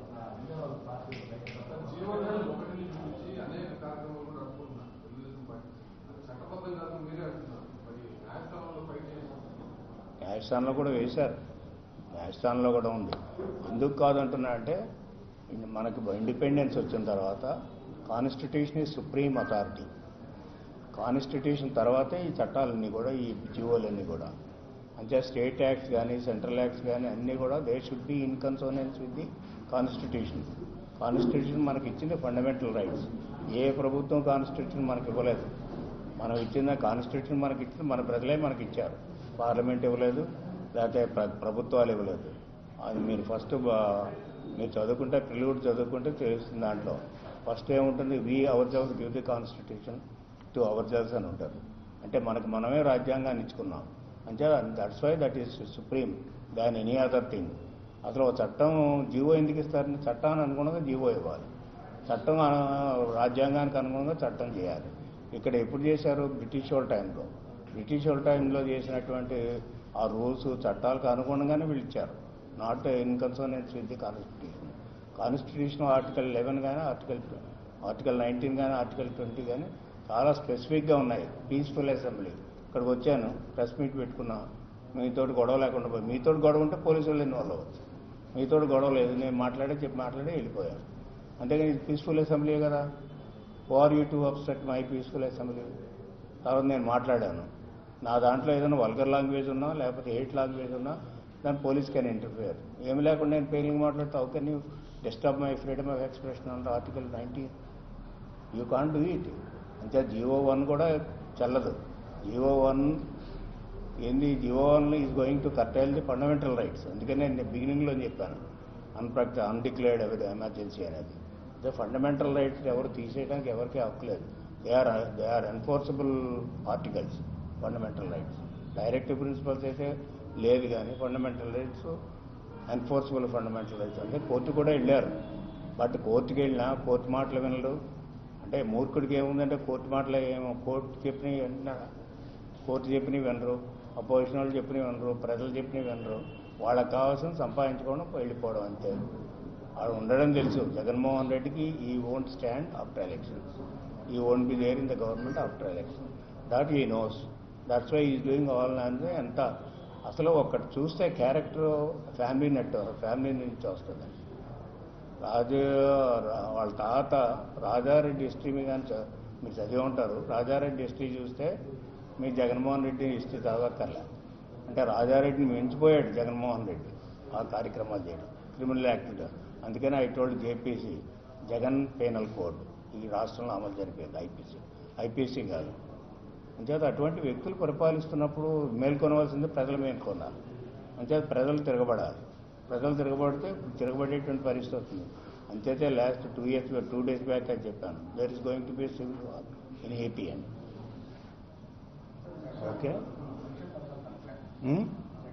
Speaker 2: జీవనాలు ఒకటి నుంచి అనేక కార్యక్రమాలు కూడా నడుపుకుంటున్నారు తెలుగుదేశం పార్టీ అది చట్టబద్ధం కాదు మీరే అంటున్నారు మరి న్యాయస్థానంలో ఫైట్ చేసి
Speaker 1: న్యాయస్థానంలో కూడా వేశారు న్యాయస్థానంలో కూడా ఉంది ఎందుకు కాదంటున్నా అంటే ఇన్ మనకు ఇండిపెండెన్స్ వచ్చిన తర్వాత కాన్స్టిట్యూషన్ ఈ సుప్రీం అథారిటీ కాన్స్టిట్యూషన్ తర్వాతే ఈ చట్టాలన్నీ కూడా ఈ జీవోలన్నీ కూడా అంటే స్టేట్ యాక్ట్స్ కానీ సెంట్రల్ యాక్ట్స్ కానీ అన్నీ కూడా they should be in consonance with the constitution constitution మనకి ఇచ్చింది ఫండమెంటల్ రైట్స్ ఏ ప్రభుత్వం కాన్స్టిట్యూషన్ మనకి ఇవ్వలేదు మనం ఇచ్చిన కాన్స్టిట్యూషన్ మనకి ఇచ్చింది మన ప్రజలే మనకి ఇచ్చారు పార్లమెంట్ ఇవ్వలేదు లేకపోతే ప్ర- ప్రభుత్వాలు ఇవ్వలేదు అది మీరు ఫస్ట్ మీరు చదువుకుంటే ప్రిల్యూడ్ చదువుకుంటే తెలుస్తుంది దాంట్లో ఫస్ట్ ఏముంటుంది we ourselves give the constitution to ourselves అని ఉంటారు అంటే మనకు మనమే రాజ్యాంగాన్ని ఇచ్చుకున్నాం అంటే that's why that is supreme than any other thing అసలు ఒక చట్టం జీవో ఎందుకు ఇస్తారని చట్టాన్ని అనుగుణంగా జీవో ఇవ్వాలి చట్టం అను- రాజ్యాంగానికి అనుగుణంగా చట్టం చేయాలి ఇక్కడ ఎప్పుడు చేశారు బ్రిటిష్ వాళ్ళ టైంలో బ్రిటిష్ వాళ్ళ టైంలో చేసినటువంటి ఆ రూల్స్ చట్టాలకు అనుగుణంగానే వీళ్ళు ఇచ్చారు not in consonance with the constitution constitution article eleven కానీ ఆర్టికల్ ఆర్టికల్ నైన్టీన్ కానీ ఆర్టికల్ ట్వంటీ కానీ చాలా స్పెసిఫిక్గా ఉన్నాయి పీస్ఫుల్ అసెంబ్లీ ఇక్కడికి వచ్చాను ప్రెస్ మీట్ పెట్టుకున్నా మీతోటి గొడవ లేకుండా పోయి మీతోటి గొడవ ఉంటే పోలీసు వాళ్ళు ఇన్వాల్వ్ అవ్వచ్చు మీతోటి గొడవ లేదు నేను మాట్లాడే చెప్పి మాట్లాడి వెళ్ళిపోయాను అంతేగాని ఇది పీస్ఫుల్ అసెంబ్లీ కదా are you to obstruct my peaceful assembly తర్వాత నేను మాట్లాడాను నా దాంట్లో ఏదైనా వల్గర్ లాంగ్వేజ్ ఉన్నా లేకపోతే హేట్ లాంగ్వేజ్ ఉన్నా దాని పోలీస్ కెన్ ఇంటర్ఫియర్ ఏమి లేకుండా నేను పేలింగ్ మాట్లాడితే how can you disturb my freedom of expression అంటారు article nineteen you can do it అంటే జియో వన్ కూడా చెల్లదు జియో వన్ ఏంది GO one is going to curtail the fundamental rights అందుకనే నేను బిగినింగ్లో చెప్పాను అన్ప్రక్ట అన్డిక్లేర్డ్ ఎవరి ఎమర్జెన్సీ అనేది ద ఫండమెంటల్ రైట్స్ ఎవరు తీసేయడానికి ఎవరికి హక్కు లేదు they are they are enforceable articles fundamental rights direct principles అయితే లేదు కానీ fundamental rights enforceable fundamental rights అంటే కోర్టు కూడా వెళ్ళారు బట్ కోర్టుకి వెళ్ళినా కోర్టు మాటలు వినడు అంటే మూర్ఖుడికి ఏముందంటే కోర్టు మాటలు ఏమో కోర్టు చెప్పినవి వింటున్నాడా కోర్టు చెప్పినవి వినరు అపోజిషన్ వాళ్ళు చెప్పినవి వినరు ప్రజలు చెప్పినవి వినరు వాళ్ళకి కావాల్సిన సంపాదించుకోవడం వెళ్ళిపోవడం అంతే వాడు ఉండడం తెలుసు జగన్మోహన్ రెడ్డికి he won't stand after elections he won't be there in the government after election that he knows that's why is doing all అంటే ఎంత అసలు ఒకటి చూస్తే క్యారెక్టర్ ఫ్యామిలీ నెట్ ఫ్యామిలీ నుంచి వస్తుంది రాజు రా- వాళ్ళ తాత రాజారెడ్డి హిస్టరీ మీ కానీ చ- మీరు చదివి ఉంటారు రాజారెడ్డి హిస్టరీ చూస్తే మీరు జగన్మోహన్ రెడ్డి హిస్టరీ చదవక్కర్లే అంటే రాజారెడ్డిని మించిపోయాడు జగన్మోహన్ రెడ్డి ఆ కార్యక్రమాలు చేయడం క్రిమినల్ యాక్టివిటీ అందుకని I told JPC Jagan penal code ఈ రాష్ట్రంలో అమలు జరిపేది ఐపీసీ ఐపీసీ కాదు అంచేత అటువంటి వ్యక్తులు పరిపాలిస్తున్నప్పుడు మేల్కొనవలసింది ప్రజలు మేల్కొనాలి అంచేత ప్రజలు తిరగబడాలి ప్రజలు తిరగబడితే తిరగబడేటువంటి పరిస్థితి వస్తుంది అంతైతే last two years two days back అని చెప్పాను there is going to be civil war in AP అని ఓకే ఉమ్?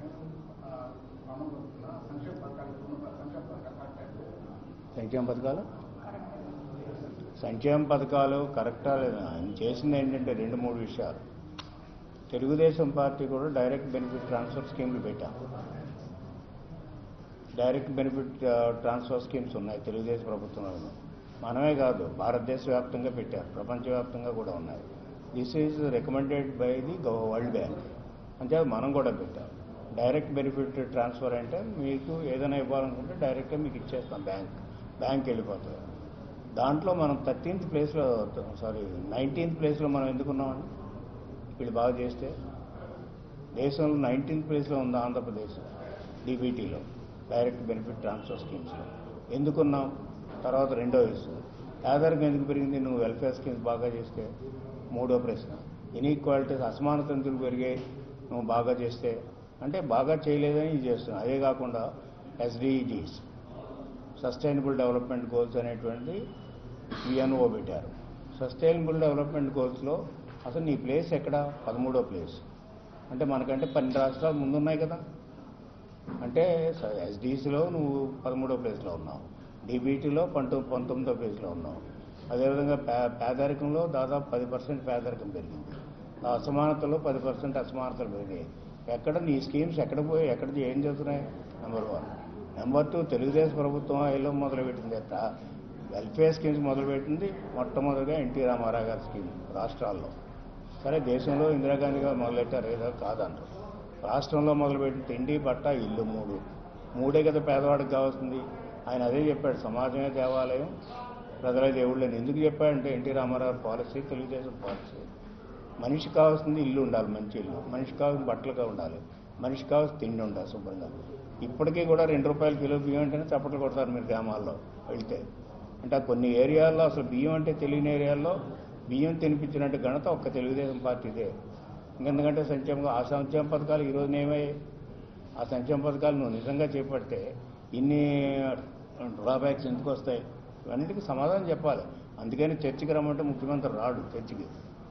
Speaker 1: సంక్షేమ పథకాలు సంక్షేమ పథకాలు కరెక్టా లేదా ఆయన చేసింది ఏంటంటే రెండు మూడు విషయాలు తెలుగుదేశం పార్టీ కూడా డైరెక్ట్ బెనిఫిట్ ట్రాన్స్ఫర్ స్కీమ్లు పెట్టాం direct benefit uh, transfer schemes ఉన్నాయి తెలుగుదేశం ప్రభుత్వంలో మనమే కాదు భారతదేశ వ్యాప్తంగా పెట్టారు ప్రపంచవ్యాప్తంగా కూడా ఉన్నాయి this is recommended by the world bank అంటే మనం కూడా పెట్టాం డైరెక్ట్ బెనిఫిట్ ట్రాన్స్ఫర్ అంటే మీకు ఏదైనా ఇవ్వాలనుకుంటే డైరెక్ట్గా మీకు ఇచ్చేస్తాం బ్యాంక్ బ్యాంక్ వెళ్ళిపోతుంది దాంట్లో మనం థర్టీన్త్ ప్లేస్లో సారీ నైన్టీన్త్ ప్లేస్లో మనం ఎందుకున్నామండి వీళ్ళు బాగా చేస్తే దేశంలో నైన్టీన్త్ ప్లేస్లో ఉంది ఆంధ్రప్రదేశ్ డీబీటీలో డైరెక్ట్ బెనిఫిట్ ట్రాన్స్ఫర్ స్కీమ్స్లో ఎందుకున్నాం తర్వాత రెండో ఇష్యూ పేదరికం ఎందుకు పెరిగింది నువ్వు వెల్ఫేర్ స్కీమ్స్ బాగా చేస్తే మూడో ప్రశ్న ఇన్ఈక్వాలిటీస్ అసమానత ఎందుకు పెరిగాయి నువ్వు బాగా చేస్తే అంటే బాగా చేయలేదని ఇది చేస్తున్నావు అదే కాకుండా ఎస్డిఈజీస్ సస్టైనబుల్ డెవలప్మెంట్ గోల్స్ అనేటువంటి విఎన్ఓ పెట్టారు సస్టైనబుల్ డెవలప్మెంట్ గోల్స్లో అసలు నీ ప్లేస్ ఎక్కడ పదమూడో ప్లేస్ అంటే మనకంటే పన్నెండు రాష్ట్రాలు ముందున్నాయి కదా అంటే ఎస్డిసిలో నువ్వు పదమూడో ప్లేస్లో ఉన్నావు డీబీటీలో పంతొ పంతొమ్మిదో ప్లేస్లో ఉన్నావు అదేవిధంగా పే పేదరికంలో దాదాపు పది పర్సెంట్ పేదరికం పెరిగింది ఆ అసమానతలో పది పర్సెంట్ అసమానతలు పెరిగాయి ఎక్కడ నీ స్కీమ్స్ ఎక్కడ పోయి ఎక్కడ ఏం చేస్తున్నాయి number one number two Telugu Desam ప్రభుత్వం ఏలో మొదలుపెట్టింది ఎట్ట వెల్ఫేర్ స్కీమ్స్ మొదలుపెట్టింది మొట్టమొదటిగా ఎన్టీ రామారావు గారి స్కీమ్ రాష్ట్రాల్లో సరే దేశంలో ఇందిరాగాంధీ గారు మొదలెట్టారు ఏదో కాదంటారు రాష్ట్రంలో మొదలుపెట్టిన తిండి బట్ట ఇల్లు మూడు మూడే కదా పేదవాడికి కావాల్సింది ఆయన అదే చెప్పాడు సమాజమే దేవాలయం ప్రజల దేవుళ్ళని ఎందుకు చెప్పాడంటే N T Rama Rao policy Telugu Desam policy మనిషికి కావాల్సింది ఇల్లు ఉండాలి మంచి ఇల్లు మనిషికి కావాల్సిన బట్టలుగా ఉండాలి మనిషికి కావాల్సిన తిండి ఉండాలి శుభ్రంగా ఇప్పటికీ కూడా రెండు రూపాయల కిలో బియ్యం అంటేనే చప్పట్లు కొడతారు మీరు గ్రామాల్లో వెళ్తే అంటే ఆ కొన్ని ఏరియాల్లో అసలు బియ్యం అంటే తెలియని ఏరియాల్లో బియ్యం తినిపించినట్టు ఘనత ఒక్క తెలుగుదేశం పార్టీదే ఎందుకంటే సంక్షేమ ఆ సంక్షేమ పథకాలు ఈ రోజున ఏమయ్యాయి ఆ సంక్షేమ పథకాలు నువ్వు నిజంగా చేపడితే ఇన్ని డ్రాబ్యాక్స్ ఎందుకు వస్తాయి ఇవన్నిటికీ సమాధానం చెప్పాలి అందుకని చర్చికి రమ్మంటే ముఖ్యమంత్రి రాడు చర్చికి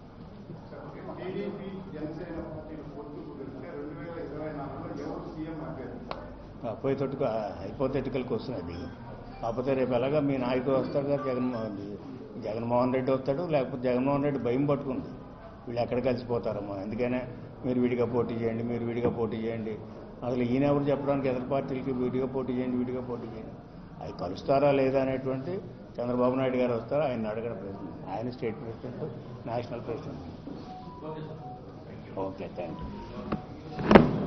Speaker 4: టీడీపీ జనసేన పార్టీలు పొత్తు కుదిరితే రెండు వేల ఇరవై నాలుగులో ఎవరు సీఎం అభ్యర్థి
Speaker 1: హైపోతెటికల్ హైపోతెటికల్ క్వశ్చన్ అది కాకపోతే రేపు ఎలాగా మీ నాయకుడు వస్తాడు కదా జగన్మోహన్ జగన్మోహన్ రెడ్డి వస్తాడు లేకపోతే జగన్మోహన్ రెడ్డి భయం పట్టుకుంది వీళ్ళు ఎక్కడ కలిసిపోతారమ్మో అందుకనే మీరు విడిగా పోటీ చేయండి మీరు విడిగా పోటీ చేయండి అసలు ఈయన ఎవరు చెప్పడానికి ఎదురు పార్టీలకి విడిగా పోటీ చేయండి విడిగా పోటీ చేయండి అవి కలుస్తారా లేదా అనేటువంటి చంద్రబాబు నాయుడు గారు వస్తారు ఆయన అడగడం ప్రశ్న ఆయన state president national president okay thank you